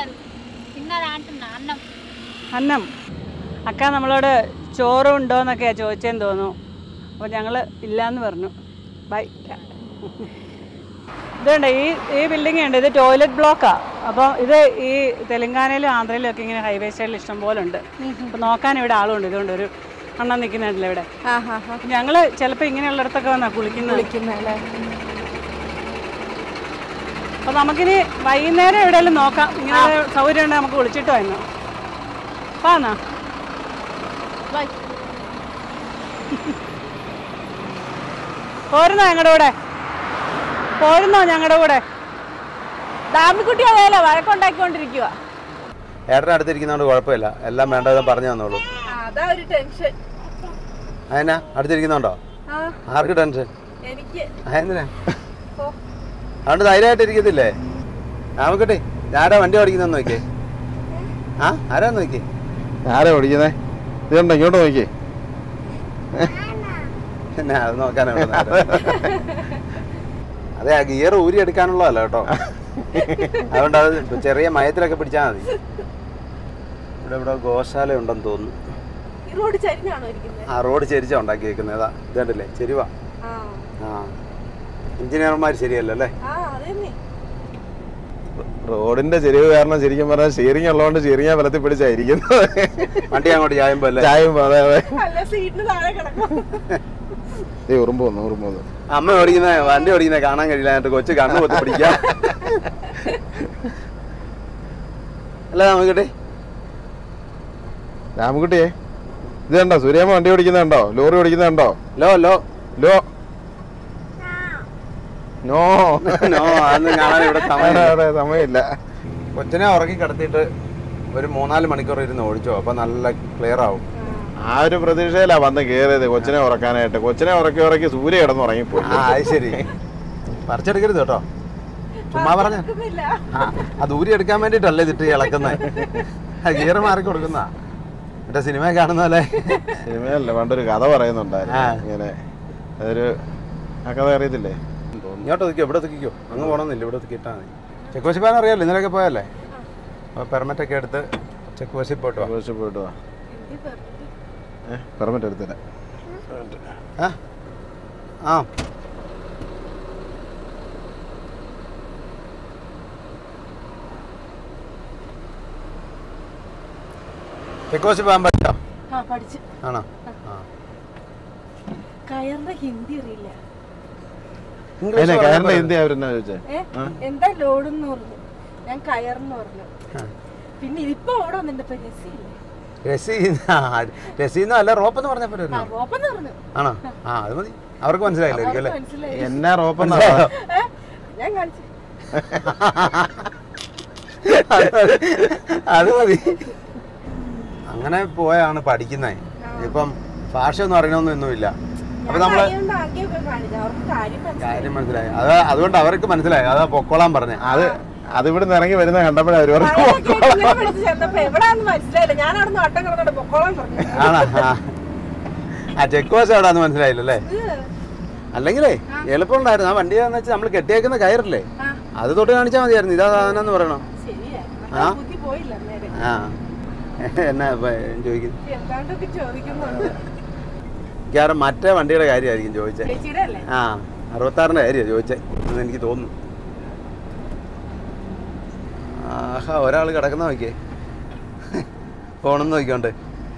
അന്നം അക്ക നമ്മളോട് ചോറ് ഉണ്ടോ എന്നൊക്കെയാ ചോദിച്ചതെന്ന് തോന്നുന്നു അപ്പോൾ ഞങ്ങൾ ഇല്ലയെന്ന് പറഞ്ഞു ബൈ ഇതുണ്ട് ഈ ഈ ബിൽഡിംഗ് ഉണ്ട് ഇത് ടോയ്ലറ്റ് ബ്ലോക്കാണ് അപ്പോൾ ഇത് ഈ തെലങ്കാനയിലും ആന്ധ്രയിലും ഒക്കെ ഇങ്ങനെ ഹൈവേ സൈഡിൽ ഇഷ്ടം പോലെ ഉണ്ട് അപ്പോൾ നോക്കാൻ ഇവിടെ ആളുണ്ട് ഇതുകൊണ്ട് ഒരു അണ്ണം നിൽക്കുന്നുണ്ടല്ലോ ഇവിടെ ആ ഹാ ഹാ ഞങ്ങൾ ചിലപ്പോൾ ഇങ്ങനെയുള്ളിടത്തൊക്കെ വന്നാ കുളിക്കുന്നത് വിളിക്കുന്നല്ലേ അപ്പോൾ നമുക്കിനി വൈകുന്നേരം എവിടെയെങ്കിലും നോക്കാം ഇങ്ങനെ സൗകര്യം ഉണ്ടെങ്കിൽ നമുക്ക് വിളിച്ചിട്ട് വന്നു പാന്നാ പോരുന്നോ ഞങ്ങളുടെ കൂടെ പോരുന്നോ ഞങ്ങളുടെ കൂടെ ദാമിക്കുട്ടി അതെയല്ലോ വഴക്കുണ്ടാക്കിക്കൊണ്ടിരിക്കുക ഏട്ടൻ അടുത്തിരിക്കുന്നതുകൊണ്ട് കുഴപ്പമില്ല എല്ലാം വേണ്ടത് പറഞ്ഞു തന്നോളൂ അതാ ഒരു ടെൻഷൻ അതിനാ അടുത്തിരിക്കുന്നുണ്ടോ ആ ആർക്ക് ടെൻഷൻ എനിക്ക് അതെന്തിനാ അതുകൊണ്ട് ധൈര്യമായിട്ട് ഇരിക്കത്തില്ലേ നമുക്കട്ടെ ആരാ വണ്ടി ഓടിക്കുന്ന നോക്കിയേ ആ ആരാ നോക്കിയേ ആരാ ഓടിക്കുന്നേ ഇതുണ്ടോ ഇങ്ങോട്ട് നോക്കിയേ പിന്നെ അത് നോക്കാനാണ് ഇവിടെ നേരം. അതെ ആ ഗിയർ ഊരി എടുക്കാനുള്ളതല്ല കേട്ടോ അതുകൊണ്ട് അത് ചെറിയ മയത്തിലൊക്കെ പിടിച്ചാൽ മതി ഇവിടെ ഇവിടെ ഗോശാല ഉണ്ടെന്ന് തോന്നുന്നു ഈ റോഡ് ചരിഞ്ഞാണോ ഇരിക്കുന്നത് ആ റോഡ് ചെരിച്ചാ ഉണ്ടാക്കി വെക്കുന്നത് ഏതാ ഇത് കണ്ടില്ലേ ചെരുവ ആ ആ എഞ്ചിനീയർമാർ ശരിയല്ലോ അല്ലേ ആ അതന്നെ റോഡിന്റെ ചെരിവ് കാരണം ശരിക്കും പറഞ്ഞാൽ ഷെയറിംഗ് ഉള്ളതുകൊണ്ട് ഷെയറിംഗ് ബലത്തിൽ പിടിച്ചായിരിക്കുന്നത് വണ്ടി അങ്ങോട്ട് ചായുമ്പോ അല്ലേ ചായം അതെ അതെ അല്ല സീറ്റിന് താഴെ കിടക്കും ഏയ് ഉറുമ്പ് വന്നു ഉറുമ്പ് വന്നു അമ്മ ഓടിക്കുന്ന വണ്ടി ഓടിക്കുന്ന കാണാൻ കഴിയില്ല എന്നിട്ട് കൊച്ചു കണ്ണു കൊത്തി പിടിക്കാം അല്ല നമുക്കട്ടെ രാമകുട്ടിയെ ഇത് കണ്ടോ സൂര്യാമ്മ വണ്ടി ഓടിക്കുന്നുണ്ടോ ലോറി ഓടിക്കുന്നുണ്ടോ ലോ ലോ ലോ നോ നോ അതൊന്നും കാണാൻ ഇവിടെ അതെ, സമയം അതെ സമയമില്ല കൊച്ചിനെ ഉറക്കി കിടത്തിയിട്ട് ഒരു മൂന്നാല് മണിക്കൂർ ഇരുന്ന് ഓടിച്ചോ അപ്പൊ നല്ല ക്ലിയർ ആവും ആ ഒരു പ്രതീക്ഷയിലാ വന്ന് കേറിയത് കൊച്ചിനെ ഉറക്കാനായിട്ട് കൊച്ചിനെ ഉറക്കി ഉറക്കി സൂര്യ കിടന്ന് ഉറങ്ങിപ്പോയി ആ അത് ശരി പറിച്ചെടുക്കരുത് കേട്ടോ ചുമ്മാ പറഞ്ഞ ഇല്ല ആ അത് ഊരി എടുക്കാൻ വേണ്ടിട്ടല്ലേ ഇതിട്ട് ഇളക്കുന്നത് ഗിയർ മാറി കൊടുക്കുന്ന മറ്റേ സിനിമ കാണുന്ന പോലെ സിനിമയല്ല പണ്ടൊരു കഥ പറയുന്നുണ്ടായിരുന്നു ആ. ഇങ്ങനെ അതൊരു ആ കഥ അറിയത്തില്ലേ ഇങ്ങോട്ട് നിൽക്കോ ഇവിടെ നിൽക്കോ അങ്ങ് പോകണമെന്നില്ല ഇവിടെ നിൽക്കിട്ടാ മതി ചെക്ക് പോസ്റ്റ് പോകാൻ അറിയാമല്ലോ ഇന്നലെയൊക്കെ പോയല്ലേ അപ്പോൾ പെർമിറ്റ് ഒക്കെ എടുത്ത് ചെക്ക് പോസ്റ്റിൽ പോയിട്ട് വാ ആഘോഷം പോയിട്ട് വാ ഏഹ് പെർമിറ്റ് എടുത്തില്ല ആ ആ ചെക്ക് പോസ്റ്റ് പോകാൻ പറ്റോ ആ പഠിച്ചു ആണോ ആ കയറിന്റെ ഹിന്ദി അറിയില്ല ഇംഗ്ലീഷ് അതിനെ പറയാൻ കയറിന്റെ പറ്റും. ഹിന്ദി അവരെന്നാ ചോദിച്ചേ ഏ എന്താ ലോഡെന്ന് പറഞ്ഞു ഞാൻ കയറെന്ന് പറഞ്ഞു ആ. പിന്നെ ഇതിപ്പോ ഓടെ വന്നിട്ട് ഇപ്പൊ രസിയില്ലേ രസീന രസീന അല്ല റോപ്പ് എന്ന് പറഞ്ഞ പോലെ ആ റോപ്പെന്ന് പറഞ്ഞു ആണോ ആ അത് മതി അവർക്ക് മനസ്സിലായില്ലായിരിക്കും അല്ലേ മനസ്സിലായി എന്നാ റോപ്പെന്നാ ഏ? ഞാൻ കാണിച്ചു അത് മതി. അത് മതി അങ്ങനെ പോയാണ് പഠിക്കുന്നത് ഇപ്പം ഭാഷ ഒന്നും അറിയണമെന്നൊന്നുമില്ല അപ്പൊ നമ്മള് അതുകൊണ്ട് ആദ്യമൊക്കെ കാണിച്ചു അവർക്ക് കാര്യം മനസ്സിലായി കാര്യം മനസ്സിലായി അത് അതുകൊണ്ട് അവർക്ക് മനസ്സിലായി അതാ പൊക്കോളാൻ പറഞ്ഞേ അത് അത് ഇവിടുന്ന് ഇറങ്ങി വരുന്ന കണ്ടപ്പോഴേ അവര് പറഞ്ഞു വഴിയൊക്കെ ആയിട്ട് ഇങ്ങനെ വിളിച്ച് ചെന്നപ്പോ എവിടാന്ന് മനസ്സിലായില്ല ഞാൻ അവിടെ നിന്ന് വട്ടം കിടന്നോണ്ട് പൊക്കോളം പറഞ്ഞു ആണോ ആ. ആ ചെക്ക് പോസ്റ്റ് എവിടാന്ന് മനസ്സിലായില്ലല്ലേ അല്ലെങ്കിലേ എളുപ്പമുണ്ടായിരുന്നു ആ വണ്ടി എന്ന് വെച്ചാൽ നമ്മൾ കെട്ടിയേക്കുന്ന കയറില്ലേ ആ. അത് തൊട്ട് കാണിച്ചാൽ മതിയായിരുന്നു ഇതാ സാധനം എന്ന് പറയണം ശരിയാ ആ? ബുദ്ധി പോയില്ല നേരെ ആ എന്നാ ഇപ്പൊ ചോദിക്കുന്നത് എന്താണ്ടൊക്കെ ചോദിക്കുന്നുണ്ട് മിക്കവാറും മറ്റേ വണ്ടിയുടെ കാര്യമായിരിക്കും ചോദിച്ചേ ചേച്ചിയുടെ അല്ലേ ആ അറുപത്താറിൻ്റെ കാര്യമാണ് ചോദിച്ചേ എന്ന് എനിക്ക് തോന്നുന്നു ആഹാ ഒരാൾ കിടക്കുന്ന നോക്കിയേ ഫോണെന്ന് നോക്കിക്കോണ്ട്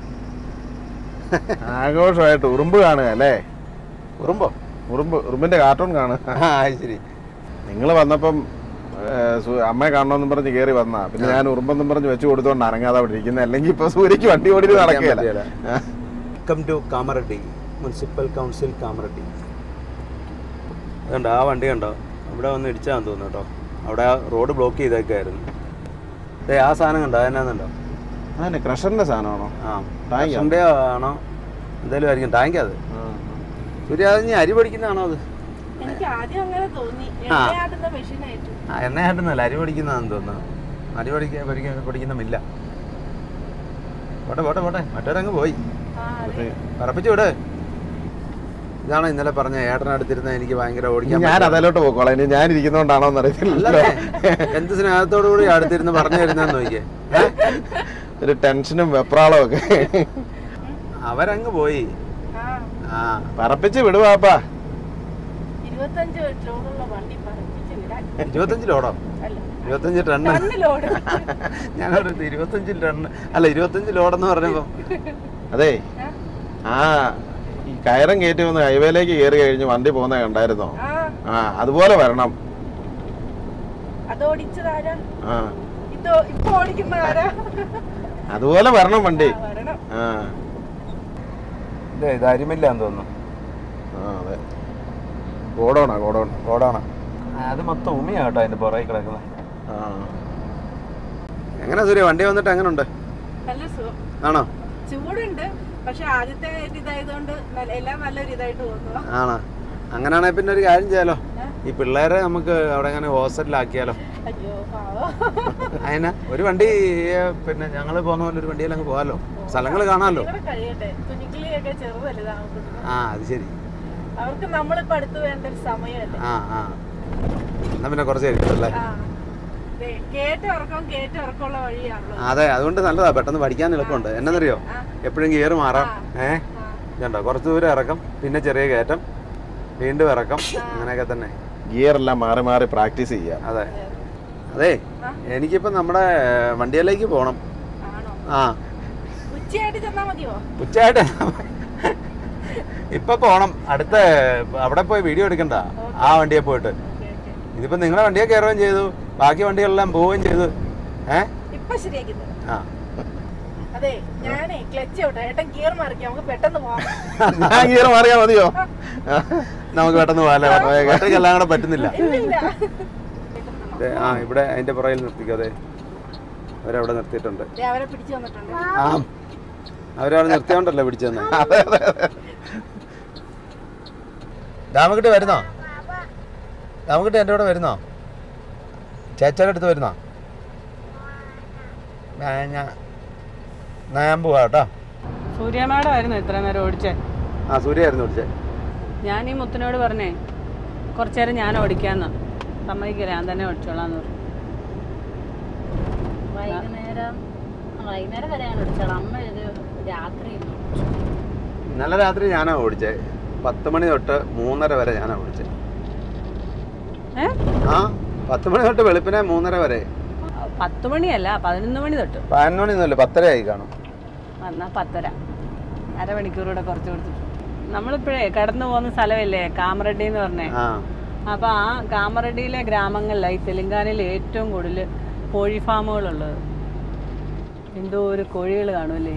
ആഘോഷമായിട്ട് ഉറുമ്പ് കാണുക അല്ലേ ഉറുമ്പോ ഉറുമ്പ് ഉറുമ്പിന്റെ കാർട്ടൂൺ കാണുക ആ അത് ശരി നിങ്ങൾ വന്നപ്പം ഏ, സു- അമ്മയെ കാണണമെന്നും പറഞ്ഞ് കയറി വന്നാ പിന്നെ ഞാൻ ഉറുമ്പെന്നും പറഞ്ഞ് വെച്ച് കൊടുത്തോണ്ട് അനങ്ങാതെ അവിടെ ഇരിക്കുന്നത് അല്ലെങ്കിൽ ഇപ്പൊ സൂര്യക്ക് വണ്ടി ഓടി നടക്കുകയല്ല welcome to Kamareddy municipal council Kamareddy അതുണ്ട് ആ വണ്ടി കണ്ടോ അവിടെ വന്ന് ഇടിച്ചാന്ന് തോന്നുന്നു കേട്ടോ അവിടെ ആ റോഡ് ബ്ലോക്ക് ചെയ്തേക്കായിരുന്നു ഏ ആ സാധനം കണ്ടോ അതെന്നാന്നുണ്ടോ അതന്നെ ക്രഷറിന്റെ സാധനമാണോ ആ ടാങ്ക് ടാങ്കിൻ്റെ ആണോ എന്തായാലും ആയിരിക്കും ടാങ്ക് അത് സൂര്യ അത് ഇനി അരി പൊടിക്കുന്നതാണോ അത് എനിക്ക് ആദ്യം അങ്ങനെ തോന്നി ആ. എണ്ണയാട്ടുന്ന മെഷീനായിട്ട് ആ എണ്ണയാട്ടുന്നല്ല അരി പൊടിക്കുന്നതാണെന്ന് തോന്നുന്നു അരി പൊടിക്കാൻ പൊടിക്കാൻ പൊടിക്കുന്ന മില്ല പോട്ടെ പോട്ടെ പോട്ടെ മറ്റവരങ്ങ് പോയി ആ അതെ പറപ്പിച്ചു വിട് ഇതാണോ ഇന്നലെ പറഞ്ഞ ഏട്ടനടുത്തിരുന്ന എനിക്ക് ഭയങ്കര ഓടിക്കാൻ ഞാൻ അതിലോട്ട് പോക്കോളാം ഇനി ഞാൻ ഇരിക്കുന്നോണ്ടാണോ എന്നറിയത്തില്ല അല്ലേ? എന്ത് സ്നേഹത്തോടു കൂടി അടുത്തിരുന്ന് പറഞ്ഞു തരുന്നെന്ന് നോക്കിയേ ഏ? ഒരു ടെൻഷനും വെപ്രാളവും ഒക്കെ അവരങ്ങ് പോയി ആ ആ പറപ്പിച്ച് വിടുവാപ്പാ ഇരുപത്തഞ്ച് ലോഡുള്ള വണ്ടി പറപ്പിച്ച് വിടാൻ ഇരുപത്തഞ്ച് ലോഡോ അല്ല ഇരുപത്തഞ്ച് ടണ്ണ് ടണ്ണ് ലോഡ് ഞാനൊരു ഇരുപത്തഞ്ച് ടണ്ണ് അല്ല ഇരുപത്തഞ്ച് ലോഡെന്ന് പറഞ്ഞപ്പോ അതെ ആ ഈ കയറും കയറ്റി വന്ന് ഹൈവേയിലേക്ക് കയറി കഴിഞ്ഞ് വണ്ടി പോകുന്ന കണ്ടായിരുന്നോ ആ ആ അതുപോലെ വരണം അത് ഓടിച്ചതാരാ ആ ഇതോ ഇപ്പൊ ഓടിക്കുന്ന ആരാ അതുപോലെ വരണം വണ്ടി ആ, വരണം ആ ഇത് അരിമില്ലാന്ന് തോന്നുന്നു ആ അതെ ഗോഡൗണാ ഗോഡൗൺ റോഡാണ് അത് മൊത്തം ഉമിയാ കേട്ടോ അതിന്റെ പുറകെ കിടക്കുന്നത് ആ എങ്ങനെ സൂര്യ വണ്ടി വന്നിട്ട് എങ്ങനെയുണ്ട് നല്ല സുഖം ആണോ ചൂടുണ്ട് പക്ഷെ ആദ്യത്തെ ഒരു ഇതായതുകൊണ്ട് നല്ല- എല്ലാം നല്ലൊരു ഇതായിട്ട് തോന്നുന്നു ആണോ അങ്ങനെയാണെങ്കിൽ പിന്നെ ഒരു കാര്യം ചെയ്യാലോ ഈ പിള്ളേരെ നമുക്ക് അവിടെ അങ്ങനെ ഹോസ്റ്റലിലാക്കിയാലോ അയ്യോ പാവം അതിനാ ഒരു വണ്ടി ഏ, പിന്നെ ഞങ്ങൾ പോകുന്ന പോലെ ഒരു വണ്ടിയിൽ അങ്ങ് പോകാമല്ലോ സ്ഥലങ്ങൾ കാണാമല്ലോ ഇവിടെ കഴിയട്ടെ കുഞ്ഞിക്കിളിയൊക്കെ ചെറുതല്ലേ താമസിക്കുന്നത് ആ അത് ശരി അവർക്ക് നമ്മളിപ്പോ അടുത്ത് വേണ്ട ഒരു സമയമല്ലേ ആ ആ എന്നാ പിന്നെ കുറച്ച് കഴിക്കും അല്ലേ ആ ദേ, കേറ്റ ഉറക്കം കേറ്റ ഉറക്കമുള്ള വഴിയാണല്ലോ അതെ അതുകൊണ്ട് നല്ലതാ പെട്ടെന്ന് പഠിക്കാൻ എളുപ്പമുണ്ട് എന്നറിയോ എപ്പോഴും ഗിയർ മാറാം ഏ ഇതുണ്ടോ കുറച്ച് ദൂരം ഇറക്കം പിന്നെ ചെറിയ കയറ്റം വീണ്ടും ഇറക്കം അങ്ങനെയൊക്കെ തന്നെ ഗിയർ എല്ലാം മാറി മാറി പ്രാക്ടീസ് ചെയ്യാം അതെ അതെ എനിക്കിപ്പോ നമ്മുടെ വണ്ടിയിലേക്ക് പോണം ആ ഉച്ചയായിട്ട് ചെന്നാ മതിയോ ഉച്ചയായിട്ട് ഇപ്പൊ പോണം അടുത്ത അവിടെ പോയി വീഡിയോ എടുക്കണ്ട ആ വണ്ടിയെ പോയിട്ട് ഇതിപ്പോ നിങ്ങളെ വണ്ടിയെ കയറുകയും ചെയ്തു ബാക്കി വണ്ടികളെല്ലാം പോവുകയും ചെയ്തു ഏ ഇപ്പൊ ശരിയാക്കി തരാം. ആ അതെ ഞാനേ ക്ലച്ച് ഔട്ട് ഏട്ടൻ ഗിയർ മറിക്കാം നമുക്ക് പെട്ടെന്ന് പോവാം ഞാൻ ഗിയർ മാറിയാ മതിയോ നമുക്ക് പെട്ടെന്ന് പോകാല്ലേ ഒറ്റയ്ക്കെല്ലാം കൂടെ പറ്റുന്നില്ല ഇല്ല ദേ, ആ ഇവിടെ അതിന്റെ പുറകിൽ നിർത്തിക്കോ അതെ അവരവിടെ നിർത്തിയിട്ടുണ്ട് ദേ, അവരെ പിടിച്ചു വന്നിട്ടുണ്ട് ആ അവരവിടെ നിർത്തിയോണ്ടല്ലോ പിടിച്ചെന്ന് രാമകുട്ടി വരുന്നോ രാമകുട്ടി എൻ്റെ കൂടെ വരുന്നോ ചേച്ചയുടെ അടുത്ത് വരുന്നോ ഞാൻ ഞാൻ എന്നാ ഞാൻ പോവാ കേട്ടോ സൂര്യമേടമായിരുന്നു ഇത്ര നേരം ഓടിച്ചേ ആ സൂര്യായിരുന്നു വിളിച്ചേ ഞാൻ ഈ മുത്തിനോട് പറഞ്ഞേ കുറച്ചു നേരം ഞാൻ ഓടിക്കാന്ന് സമ്മതിക്കില്ല ഞാൻ തന്നെ ഓടിച്ചോളാന്ന് പറഞ്ഞു വൈകുന്നേരം ആ, വൈകുന്നേരം വരെയാണ് വിളിച്ചത് അമ്മ ഒരു രാത്രി ഇന്നലെ രാത്രി ഞാനാ ഓടിച്ചേ പത്ത് മണി തൊട്ട് മൂന്നര വരെ ഞാനാ ഓടിച്ചേ ഏ ആ പത്ത് മണി തൊട്ട് വെളുപ്പിനെ മൂന്നര വരെ പത്ത് മണിയല്ല പതിനൊന്ന് മണി തൊട്ട് പതിനൊന്ന് മണിയൊന്നുമില്ല പത്തര ആയി കാണും എന്നാ പത്തര അരമണിക്കൂറൂടെ കുറച്ച് കൊടുത്തു നമ്മളിപ്പോഴേ കടന്നു പോകുന്ന സ്ഥലമില്ലേ കാമറഡ്ഡി എന്ന് പറഞ്ഞേ ആ അപ്പൊ ആ കാമറഡ്ഡിയിലെ ഗ്രാമങ്ങളിലായി തെലങ്കാനയിൽ ഏറ്റവും കൂടുതൽ കോഴി ഫാമുകളുള്ളത് എന്തോ ഒരു കോഴികൾ കാണുമല്ലേ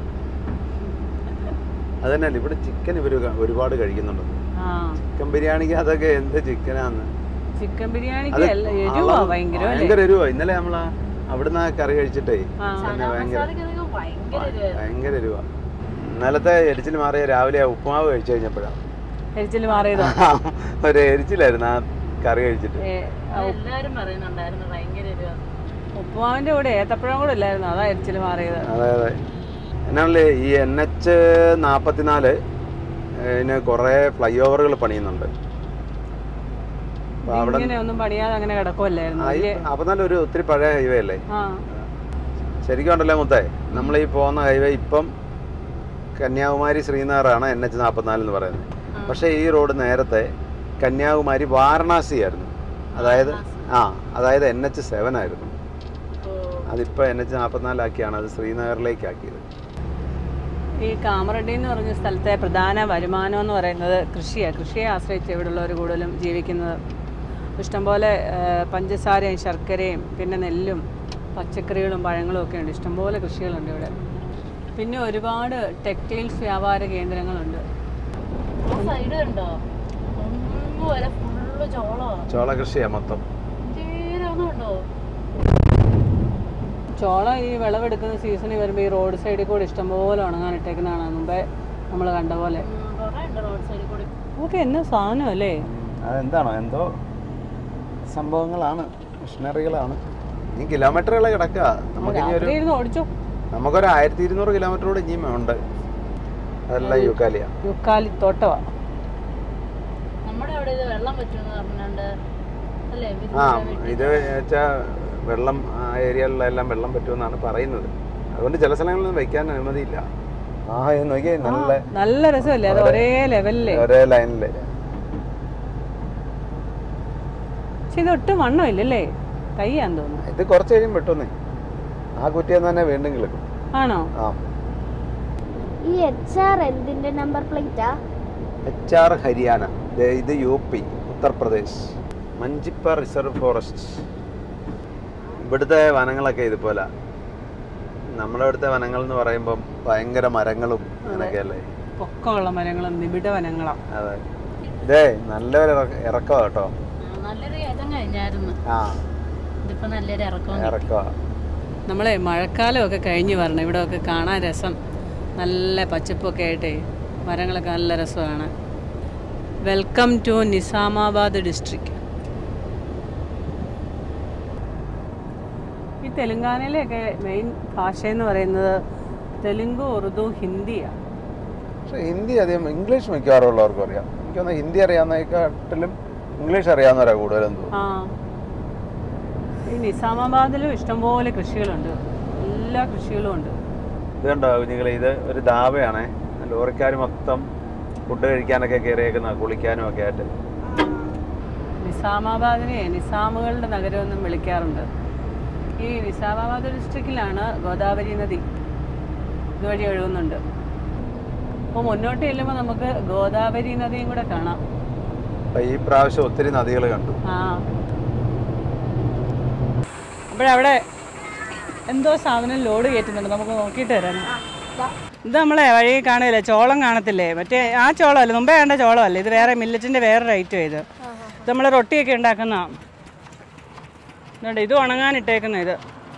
അത് തന്നെയല്ലേ ഇവിടെ ചിക്കൻ ഇവർ ഒരുപാട് കഴിക്കുന്നുണ്ട് ആ ചിക്കൻ ബിരിയാണിക്ക് അതൊക്കെ എന്ത് ചിക്കനാന്ന് ചിക്കൻ ബിരിയാണിക്ക് അത് എല്ലാം എരിവാ അളവ് ഭയങ്കര അല്ലേ ഭയങ്കര എരിവാ ഇന്നലെ നമ്മളാ അവിടുന്ന് ആ കറി കഴിച്ചിട്ടേ ആ. തന്നെ ഭയങ്കര മസാലയ്ക്കൊക്കെ ഭയങ്കര ഒരു ഭയങ്കര എരിവാ ഇന്നലത്തെ എരിച്ചിൽ മാറിയ രാവിലെ ആ ഉപ്പുമാവ് കഴിച്ചു കഴിഞ്ഞപ്പോഴാണ് എരിച്ചിൽ മാറിയതോ ഒരു എരിച്ചിലായിരുന്നു ആ കറി കഴിച്ചിട്ട് ഏ, ആ ഉപ്പ്- എല്ലാരും പറയുന്നുണ്ടായിരുന്നു ഭയങ്കര ഒരു ഉപ്പുമാവിന്റെ കൂടെ ഏത്തപ്പഴം കൂടെ ഇല്ലായിരുന്നു അതാ എരിച്ചിൽ മാറിയത് അതെ അതെ എന്നാണല്ലേ ഈ എൻ എച്ച് നാൽപ്പത്തിനാല് ഇതിന് കുറേ ഫ്ലൈ ഓവറുകൾ പണിയുന്നുണ്ട് അപ്പൊ അവിടെ ഇങ്ങനെ ഒന്നും പണിയാതെ അങ്ങനെ കിടക്കുമല്ലായിരുന്നു ആ, ഈ വലിയ നാൽപ്പത്തിനാല് ഒരു ഒത്തിരി പഴയ ഹൈവേ അല്ലേ ആ ശരിക്കും ഉണ്ടല്ലേ മുത്തേ നമ്മൾ ഈ പോകുന്ന ഹൈവേ ഇപ്പം കന്യാകുമാരി ശ്രീനഗറാണ് എൻ എച്ച് നാൽപ്പത്തിനാല് എന്ന് പറയുന്നത് പക്ഷേ ഈ റോഡ് നേരത്തെ കന്യാകുമാരി വാരണാസി ആയിരുന്നു അതായത് ആ അതായത് എൻ എച്ച് സെവൻ ആയിരുന്നു അതിപ്പോൾ എൻ എച്ച് നാൽപ്പത്തിനാലാക്കിയാണ് അത് ശ്രീനഗറിലേക്ക് ആക്കിയത് ഈ കാമറഡ്ഡി എന്ന് പറഞ്ഞ സ്ഥലത്തെ പ്രധാന വരുമാനം എന്ന് പറയുന്നത് കൃഷിയാണ് കൃഷിയെ ആശ്രയിച്ച് ഇവിടെയുള്ളവർ കൂടുതലും ജീവിക്കുന്നത് ഇഷ്ടംപോലെ ആ, പഞ്ചസാരയും ശർക്കരയും പിന്നെ നെല്ലും പച്ചക്കറികളും പഴങ്ങളും ഒക്കെ ഉണ്ട് ഇഷ്ടംപോലെ കൃഷികളുണ്ട് ഇവിടെ പിന്നെ ഒരുപാട് ടെക്സ്റ്റൈൽസ് വ്യാപാര കേന്ദ്രങ്ങളുണ്ട് സൈഡ് ഉണ്ടോ ഒന്നും വരെ ഫുള്ള് ചോളോ ചോള കൃഷിയാണ് മൊത്തം തീരൊന്നും ഉണ്ടോ ചോളം ഈ വിളവെടുക്കുന്ന സീസണിൽ വരുമ്പോൾ ഈ റോഡ് സൈഡിൽ കൂടെ ഇഷ്ടംപോലെ ഉണങ്ങാനിട്ടേക്കുന്നതാണ് മുമ്പേ നമ്മൾ കണ്ട പോലെ കുറെ ഉണ്ട് റോഡ് സൈഡിൽ കൂടി ഓക്കെ എന്നാ സാധനം അല്ലേ അതെന്താണോ എന്തോ സംഭവങ്ങളാണ് മിഷനറികളാണ് ഇനി കിലോമീറ്ററുകൾ കിടക്കുക നമുക്ക് ഇനി ഒരു രാത്രി ഇരുന്ന് ഓടിച്ചോ നമുക്കൊരു ആയിരത്തി ഇരുന്നൂറ് കിലോമീറ്റർ കൂടെ ഇനിയും ഉണ്ട് അതെല്ലാം യുക്കാലിയ യുക്കാലി തോട്ടവാ നമ്മുടെ അവിടെ ഇത് വെള്ളം പറ്റുമെന്ന് പറഞ്ഞുകൊണ്ട് അല്ലേ ആ വിരുന്നിന്റെ ഇത് വെച്ചാൽ വെള്ളം ആ ഏരിയകളിലെല്ലാം വെള്ളം പറ്റുമെന്നാണ് പറയുന്നത് അതുകൊണ്ട് ചില സ്ഥലങ്ങളിൽ വയ്ക്കാൻ അനുമതിയില്ല ആ ഇത് നോക്കിയേ നല്ല നല്ല രസമല്ലേ അത് ഒരേ ലെവലിലേ ഒരേ ലൈനില് പക്ഷെ ഇത് ഒട്ടും വണ്ണം ഇല്ലല്ലേ കൈയാന്ന് തോന്നുന്നു ഇത് കുറച്ച് കഴിയും പെട്ടെന്ന് ആ കുറ്റിയെന്ന് തന്നെ വീണ്ടും കിളക്കും ആണോ ആ ഈ എച്ച് ആർ എന്തിന്റെ നമ്പർ പ്ലേറ്റാ എച്ച് ആർ ഹരിയാന ദേ ഇത് യു പി ഉത്തർപ്രദേശ് മഞ്ചിപ്പ റിസർവ് ഫോറസ്റ്റ് ഇവിടുത്തെ വനങ്ങളൊക്കെ ഇതുപോലെ നമ്മുടെ ഇവിടുത്തെ വനങ്ങൾ എന്ന് പറയുമ്പം ഭയങ്കര മരങ്ങളും അങ്ങനെയൊക്കെ അല്ലേ പൊക്കമുള്ള മരങ്ങളും നിബിഡ വനങ്ങളാ അതെ ഇതേ നല്ലൊരു ഇറക്കം കേട്ടോ ആ, നല്ലൊരു ഏതം കഴിഞ്ഞായിരുന്നു ആ ഇത് ഇതിപ്പോ നല്ലൊരു ഇറക്കം ഇറക്കമാ നമ്മളെ മഴക്കാലമൊക്കെ കഴിഞ്ഞ് വരണം ഇവിടെ ഒക്കെ കാണാൻ രസം നല്ല പച്ചപ്പൊക്കെ ആയിട്ടേ മരങ്ങളൊക്കെ നല്ല രസമാണ് വെൽക്കം ടു നിസാമാബാദ് ഡിസ്ട്രിക്ട് ഈ തെലുങ്കാനയിലെയൊക്കെ മെയിൻ ഭാഷ എന്ന് പറയുന്നത് തെലുങ്ക് ഉറുദു ഹിന്ദിയാണ് പക്ഷെ ഹിന്ദി അധികം ഇംഗ്ലീഷ് മിക്കവാറും ഉള്ളവർക്കും അറിയാം എനിക്ക് തോന്നുന്നു ഹിന്ദി അറിയാവുന്നതിനെക്കാട്ടിലും ഇംഗ്ലീഷ് അറിയാവുന്നവരാ കൂടുതലും തോന്നുന്നു ആ ഈ നിസാമാബാദിലും ഇഷ്ടംപോലെ കൃഷികളുണ്ട് എല്ലാ കൃഷികളും ഉണ്ട് ഇതുണ്ടോ കുഞ്ഞുങ്ങളെ ഇത് ഒരു ധാബയാണേ ലോറിക്കാർ മൊത്തം ഫുഡ് കഴിക്കാനൊക്കെ കയറിയേക്കുന്ന കുളിക്കാനും ഒക്കെ ആയിട്ട് നിസാമാബാദിനെ നിസാമുകളുടെ നഗരമെന്നും വിളിക്കാറുണ്ട് ഈ നിസാമാബാദ് ഡിസ്ട്രിക്റ്റിലാണ് ഗോദാവരി നദി ഇതുവഴി ഒഴുകുന്നുണ്ട് അപ്പോൾ മുന്നോട്ട് ചെല്ലുമ്പോൾ നമുക്ക് ഗോദാവരി നദിയും കൂടെ കാണാം അപ്പൊ ഈ പ്രാവശ്യം ഒത്തിരി നദികൾ കണ്ടു ആ അപ്പോഴവിടെ എന്തോ സാധനം ലോഡ് കയറ്റുന്നുണ്ട് നമുക്ക് നോക്കിയിട്ട് വരാം ഇത് നമ്മളെ വഴി കാണില്ലേ ചോളം കാണത്തില്ലേ മറ്റേ ആ ചോളമല്ല മുമ്പേ കണ്ട ചോളമല്ല ഇത് വേറെ മില്ലറ്റിൻ്റെ വേറൊരു ഐറ്റം ഇത് ഇത് നമ്മൾ റൊട്ടിയൊക്കെ ഉണ്ടാക്കുന്ന ഇത് ഉണങ്ങാനിട്ടേക്കുന്ന ഇത്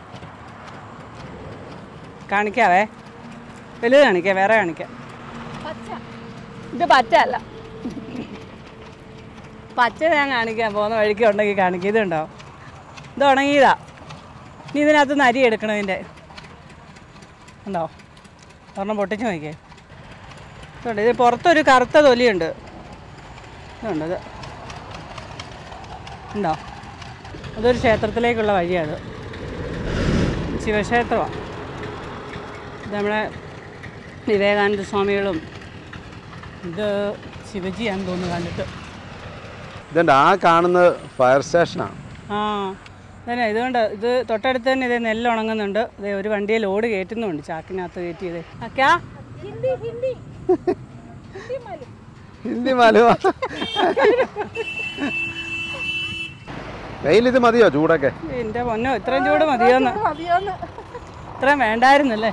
കാണിക്കാവേ വലുത് കാണിക്കാം വേറെ കാണിക്കാം ഇത് പച്ച അല്ല പച്ച ഞാൻ കാണിക്കാൻ പോകുന്ന വഴിക്ക് ഉണ്ടെങ്കിൽ കാണിക്കും ഇതുണ്ടോ ഇത് ഉണങ്ങിയതാ നീ ഇതിനകത്ത് നിന്ന് അരി എടുക്കണം ഇതിൻ്റെ ഉണ്ടോ ഒരെണ്ണം പൊട്ടിച്ച് നോക്കിയേ ഇതുണ്ട് ഇത് പുറത്തൊരു കറുത്ത തൊലിയുണ്ട് ഇതുണ്ട് ഇത് ഉണ്ടോ അതൊരു ക്ഷേത്രത്തിലേക്കുള്ള വഴിയാണ് ശിവക്ഷേത്രമാണ് ഇത് നമ്മളെ വിവേകാനന്ദ സ്വാമികളും ഇത് ശിവജിയാന്ന് തോന്നുന്നു കണ്ടിട്ട് ഇതുണ്ട് ആ കാണുന്നത് ഫയർ സ്റ്റേഷനാണ് ആ തന്നെ ഇതുകൊണ്ട് ഇത് തൊട്ടടുത്ത് തന്നെ ഇതേ നെല്ല് ഉണങ്ങുന്നുണ്ട് ഇതേ ഒരു വണ്ടിയെ ലോഡ് കയറ്റുന്നുണ്ട് ചാക്കിനകത്ത് കയറ്റിയത് അക്കാ ഹിന്ദി മാലുവ വെയിൽ ഇത് മതിയോ ചൂടൊക്കെ എൻ്റെ പൊന്നോ ഇത്രയും ചൂട് മതിയോന്ന് ഇത്രയും വേണ്ടായിരുന്നല്ലേ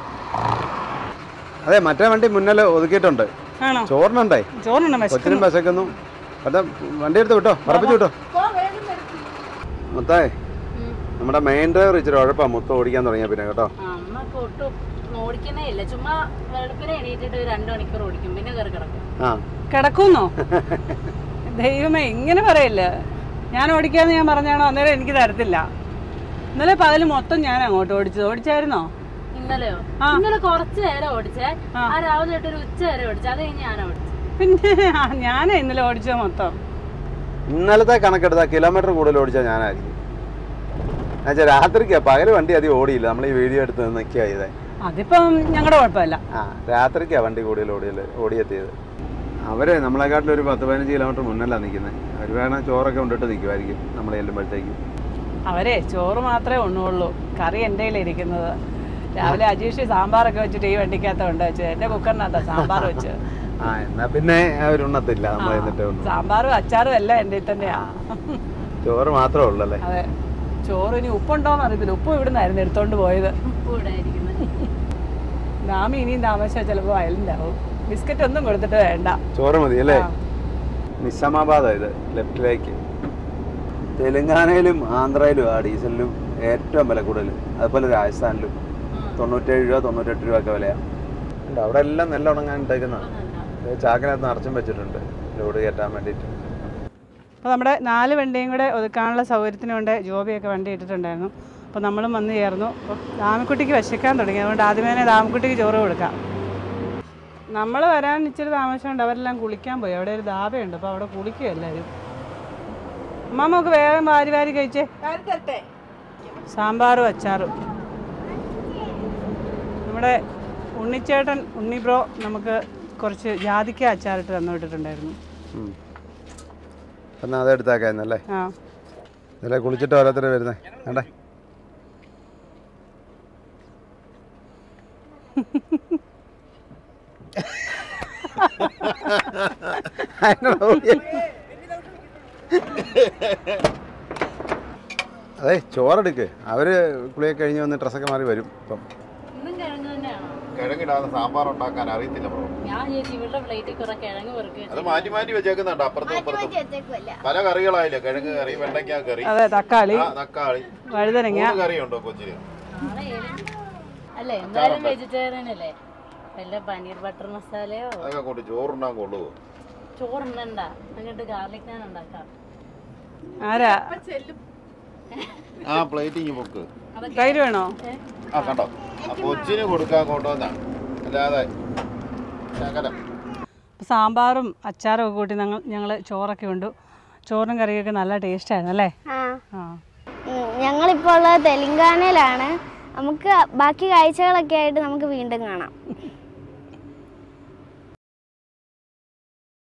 അതെ മറ്റേ വണ്ടി മുന്നിൽ ഒതുക്കിയിട്ടുണ്ട് ആണോ ചോറിനുണ്ടേ ചോറിനുണ്ടോ കൊച്ചിനും വിശക്കുന്നു വിശക്കുന്നു അതെ വണ്ടി എടുത്ത് വിട്ടോ പറപ്പിച്ചു വിട്ടോ മുത്തേ നമ്മുടെ മെയിൻ ഡ്രൈവർ ഇച്ചിരി ഉഴപ്പാ മുത്ത ഓടിക്കാൻ തുടങ്ങിയ പിന്നെ കേട്ടോ അമ്മക്ക് ഒട്ടും ഓടിക്കുന്നേ ഇല്ല ചുമ്മാ വെളുപ്പിനെ എണീറ്റിട്ട് ഒരു രണ്ടു മണിക്കൂർ ഓടിക്കും പിന്നെ കയറി കിടക്കും ആ കിടക്കുന്നോ ദൈവമേ ഇങ്ങനെ പറയില്ല ഞാൻ ഓടിക്കാന്ന് ഞാൻ പറഞ്ഞാണോ അന്നേരം എനിക്ക് തരത്തില്ല ഇന്നലെ പകല് മൊത്തം ഞാൻ അങ്ങോട്ട് ഓടിച്ചത് ഓടിച്ചായിരുന്നോ ഇന്നലെയോ ആ. ഇന്നലെ കുറച്ച് നേരം ഓടിച്ചേ ആ. ആ രാവിലെ തൊട്ട് ഒരു ഉച്ച വരെ ഓടിച്ചു അത് കഴിഞ്ഞ് ഞാൻ ഓടിച്ചു പിന്നെ ഞാനേ ഇന്നലെ ഓടിച്ചത് മൊത്തം ഇന്നലത്തെ കണക്കെടുത്താൽ കിലോമീറ്റർ കൂടുതൽ ഓടിച്ചാൽ ഞാനായിരിക്കും എന്നുവെച്ചാൽ രാത്രിക്കാ പകല് വണ്ടി അധികം ഓടിയില്ല നമ്മൾ ഈ വീഡിയോ എടുത്ത് നിൽക്കുക ചെയ്തേ അതിപ്പം ഞങ്ങളുടെ കുഴപ്പമില്ല ആ രാത്രിക്കാ വണ്ടി കൂടുതൽ ഓടിയൽ ഓടിയെത്തിയത് അവര് നമ്മളെക്കാട്ടിലും ഒരു പത്ത് പതിനഞ്ച് കിലോമീറ്റർ മുന്നല്ല നിൽക്കുന്നത് അവർ വേണം ചോറൊക്കെ കൊണ്ടിട്ട് നിൽക്കുമായിരിക്കും നമ്മൾ ചെല്ലുമ്പോഴത്തേക്കും അവരെ ചോറ് മാത്രമേ ഉണ്ണുള്ളൂ കറി എൻ്റെ ഇരിക്കുന്നത് രാവിലെ അജീഷ് സാമ്പാറൊക്കെ വെച്ചിട്ട് ഈ വണ്ടിക്കകത്ത് കൊണ്ട് വെച്ചത് എൻ്റെ കുക്കറിനകത്താ സാമ്പാർ വെച്ച് ആ എന്നാ പിന്നെ അവരുണ്ണത്തില്ല നമ്മൾ എന്നിട്ട് ഒന്നും സാമ്പാറും അച്ചാറും എല്ലാം എൻ്റെ തന്നെയാ ചോറ് മാത്രമേ ഉള്ളൂ അല്ലേ അതെ ചോറ് ഇനി ഉപ്പുണ്ടോന്ന് അറിയത്തില്ല ഉപ്പ് ഇവിടുന്നായിരുന്നു എടുത്തോണ്ട് പോയത് കൂടെ ഇരിക്കുന്നത് നാമി ഇനിയും താമസിച്ചാൽ ചിലപ്പോൾ വയലിൻ്റാവും ബിസ്ക്കറ്റ് ഒന്നും കൊടുത്തിട്ട് വേണ്ട ചോറ് മതി അല്ലേ ആ. നിസാമാബാദാ ഇത് ലെഫ്റ്റിലേക്ക് തെലുങ്കാനയിലും ആന്ധ്രയിലും ആ ഡീസലിനും ഏറ്റവും വില കൂടുതൽ അതുപോലെ രാജസ്ഥാനിലും തൊണ്ണൂറ്റേഴ് രൂപ തൊണ്ണൂറ്റെട്ട് രൂപ ഒക്കെ വിലയാണ് ഉണ്ട് അവിടെ എല്ലാം നെല്ല് ഉണങ്ങാൻ ഇട്ടേക്കുന്നതാണ് ഇത് ചാക്കിനകത്ത് നിറച്ചും വെച്ചിട്ടുണ്ട് ലോഡ് കയറ്റാൻ വേണ്ടിയിട്ട് അപ്പോൾ നമ്മുടെ നാല് വണ്ടിയും കൂടെ ഒതുക്കാനുള്ള സൗകര്യത്തിന് കൊണ്ട് ജോബിയൊക്കെ വണ്ടി ഇട്ടിട്ടുണ്ടായിരുന്നു അപ്പോൾ നമ്മളും വന്ന് ചേർന്നു അപ്പോൾ ദാമക്കുട്ടിക്ക് വിശക്കാൻ തുടങ്ങി അതുകൊണ്ട് ആദ്യമേ തന്നെ ദാമക്കുട്ടിക്ക് ചോറ് കൊടുക്കാം നമ്മൾ വരാൻ ഇച്ചിരി താമസമുണ്ട് അവരെല്ലാം കുളിക്കാൻ പോയി അവിടെ ഒരു ദാബയുണ്ട് അപ്പോൾ അവിടെ കുളിക്കുക എല്ലാവരും അമ്മ നമുക്ക് വേഗം വാരി വാരി കഴിച്ചേ തരട്ടെ സാമ്പാറും അച്ചാറും നമ്മുടെ ഉണ്ണിച്ചേട്ടൻ ഉണ്ണി ബ്രോ നമുക്ക് കുറച്ച് ജാതിക്ക അച്ചാറിട്ട് തന്നു വിട്ടിട്ടുണ്ടായിരുന്നു ഉം. എന്നാ അത് എടുത്താക്കാന്നല്ലേ ആ ഇതിലെ കുളിച്ചിട്ട് ഓരോരുത്തർ വരുന്നേ വേണ്ടേ അതിനോട് ഓടിയ. അതെ ചോറെടുക്ക് അവര് കുളിയൊക്കെ കഴിഞ്ഞ് വന്ന് ഡ്രസ്സൊക്കെ മാറി വരും ഇപ്പം ഇന്നും കിഴങ്ങ് തന്നെയാണോ കിഴങ്ങിടാതെ സാമ്പാർ ഉണ്ടാക്കാൻ അറിയത്തില്ല ബ്രോ ഞാൻ ചേച്ചി ഇവരുടെ പ്ലേറ്റിൽ കുറെ കിഴങ്ങ് പെറുക്കി അത് മാറ്റി മാറ്റി വെച്ചേക്കുന്നുണ്ട് അപ്പുറത്തും ഇപ്പുറത്തും പല കറികളായില്ലേ കിഴങ്ങ് കറി വെണ്ടയ്ക്ക കറി അതെ തക്കാളി ആ, തക്കാളി വഴുതനങ്ങ മൂന്ന് കറിയുണ്ടോ കൊച്ചിന് അല്ലേ എന്തായാലും വെജിറ്റേറിയൻ അല്ലേ വല്ല പനീർ ബട്ടർ മസാലയോ അതൊക്കെ കൊണ്ട് ചോറുണ്ടാൻ കൊള്ളുവോ ചോറുണ്ടണ്ട അങ്ങോട്ട് ഗാർലിക് ഞാൻ ഉണ്ടാക്കാം ആരാ ആ പ്ലേറ്റിങ് പൊക്ക് തൈര് വേണോ ആ കണ്ടോ ആ കൊച്ചിന് കൊടുക്കാൻ കൊണ്ടുവന്നാണ് അല്ലാതെ ശകലം സാമ്പാറും അച്ചാറും ഒക്കെ കൂട്ടി ഞങ്ങൾ ഞങ്ങൾ ചോറൊക്കെ ഉണ്ട് ചോറും കറിയൊക്കെ നല്ല ടേസ്റ്റ് ആയിരുന്നു അല്ലേ ആ ആ ഉം, ഞങ്ങളിപ്പോൾ ഉള്ളത് തെലങ്കാനയിലാണ് നമുക്ക് ബാക്കി കാഴ്ചകളൊക്കെ ആയിട്ട് നമുക്ക് വീണ്ടും കാണാം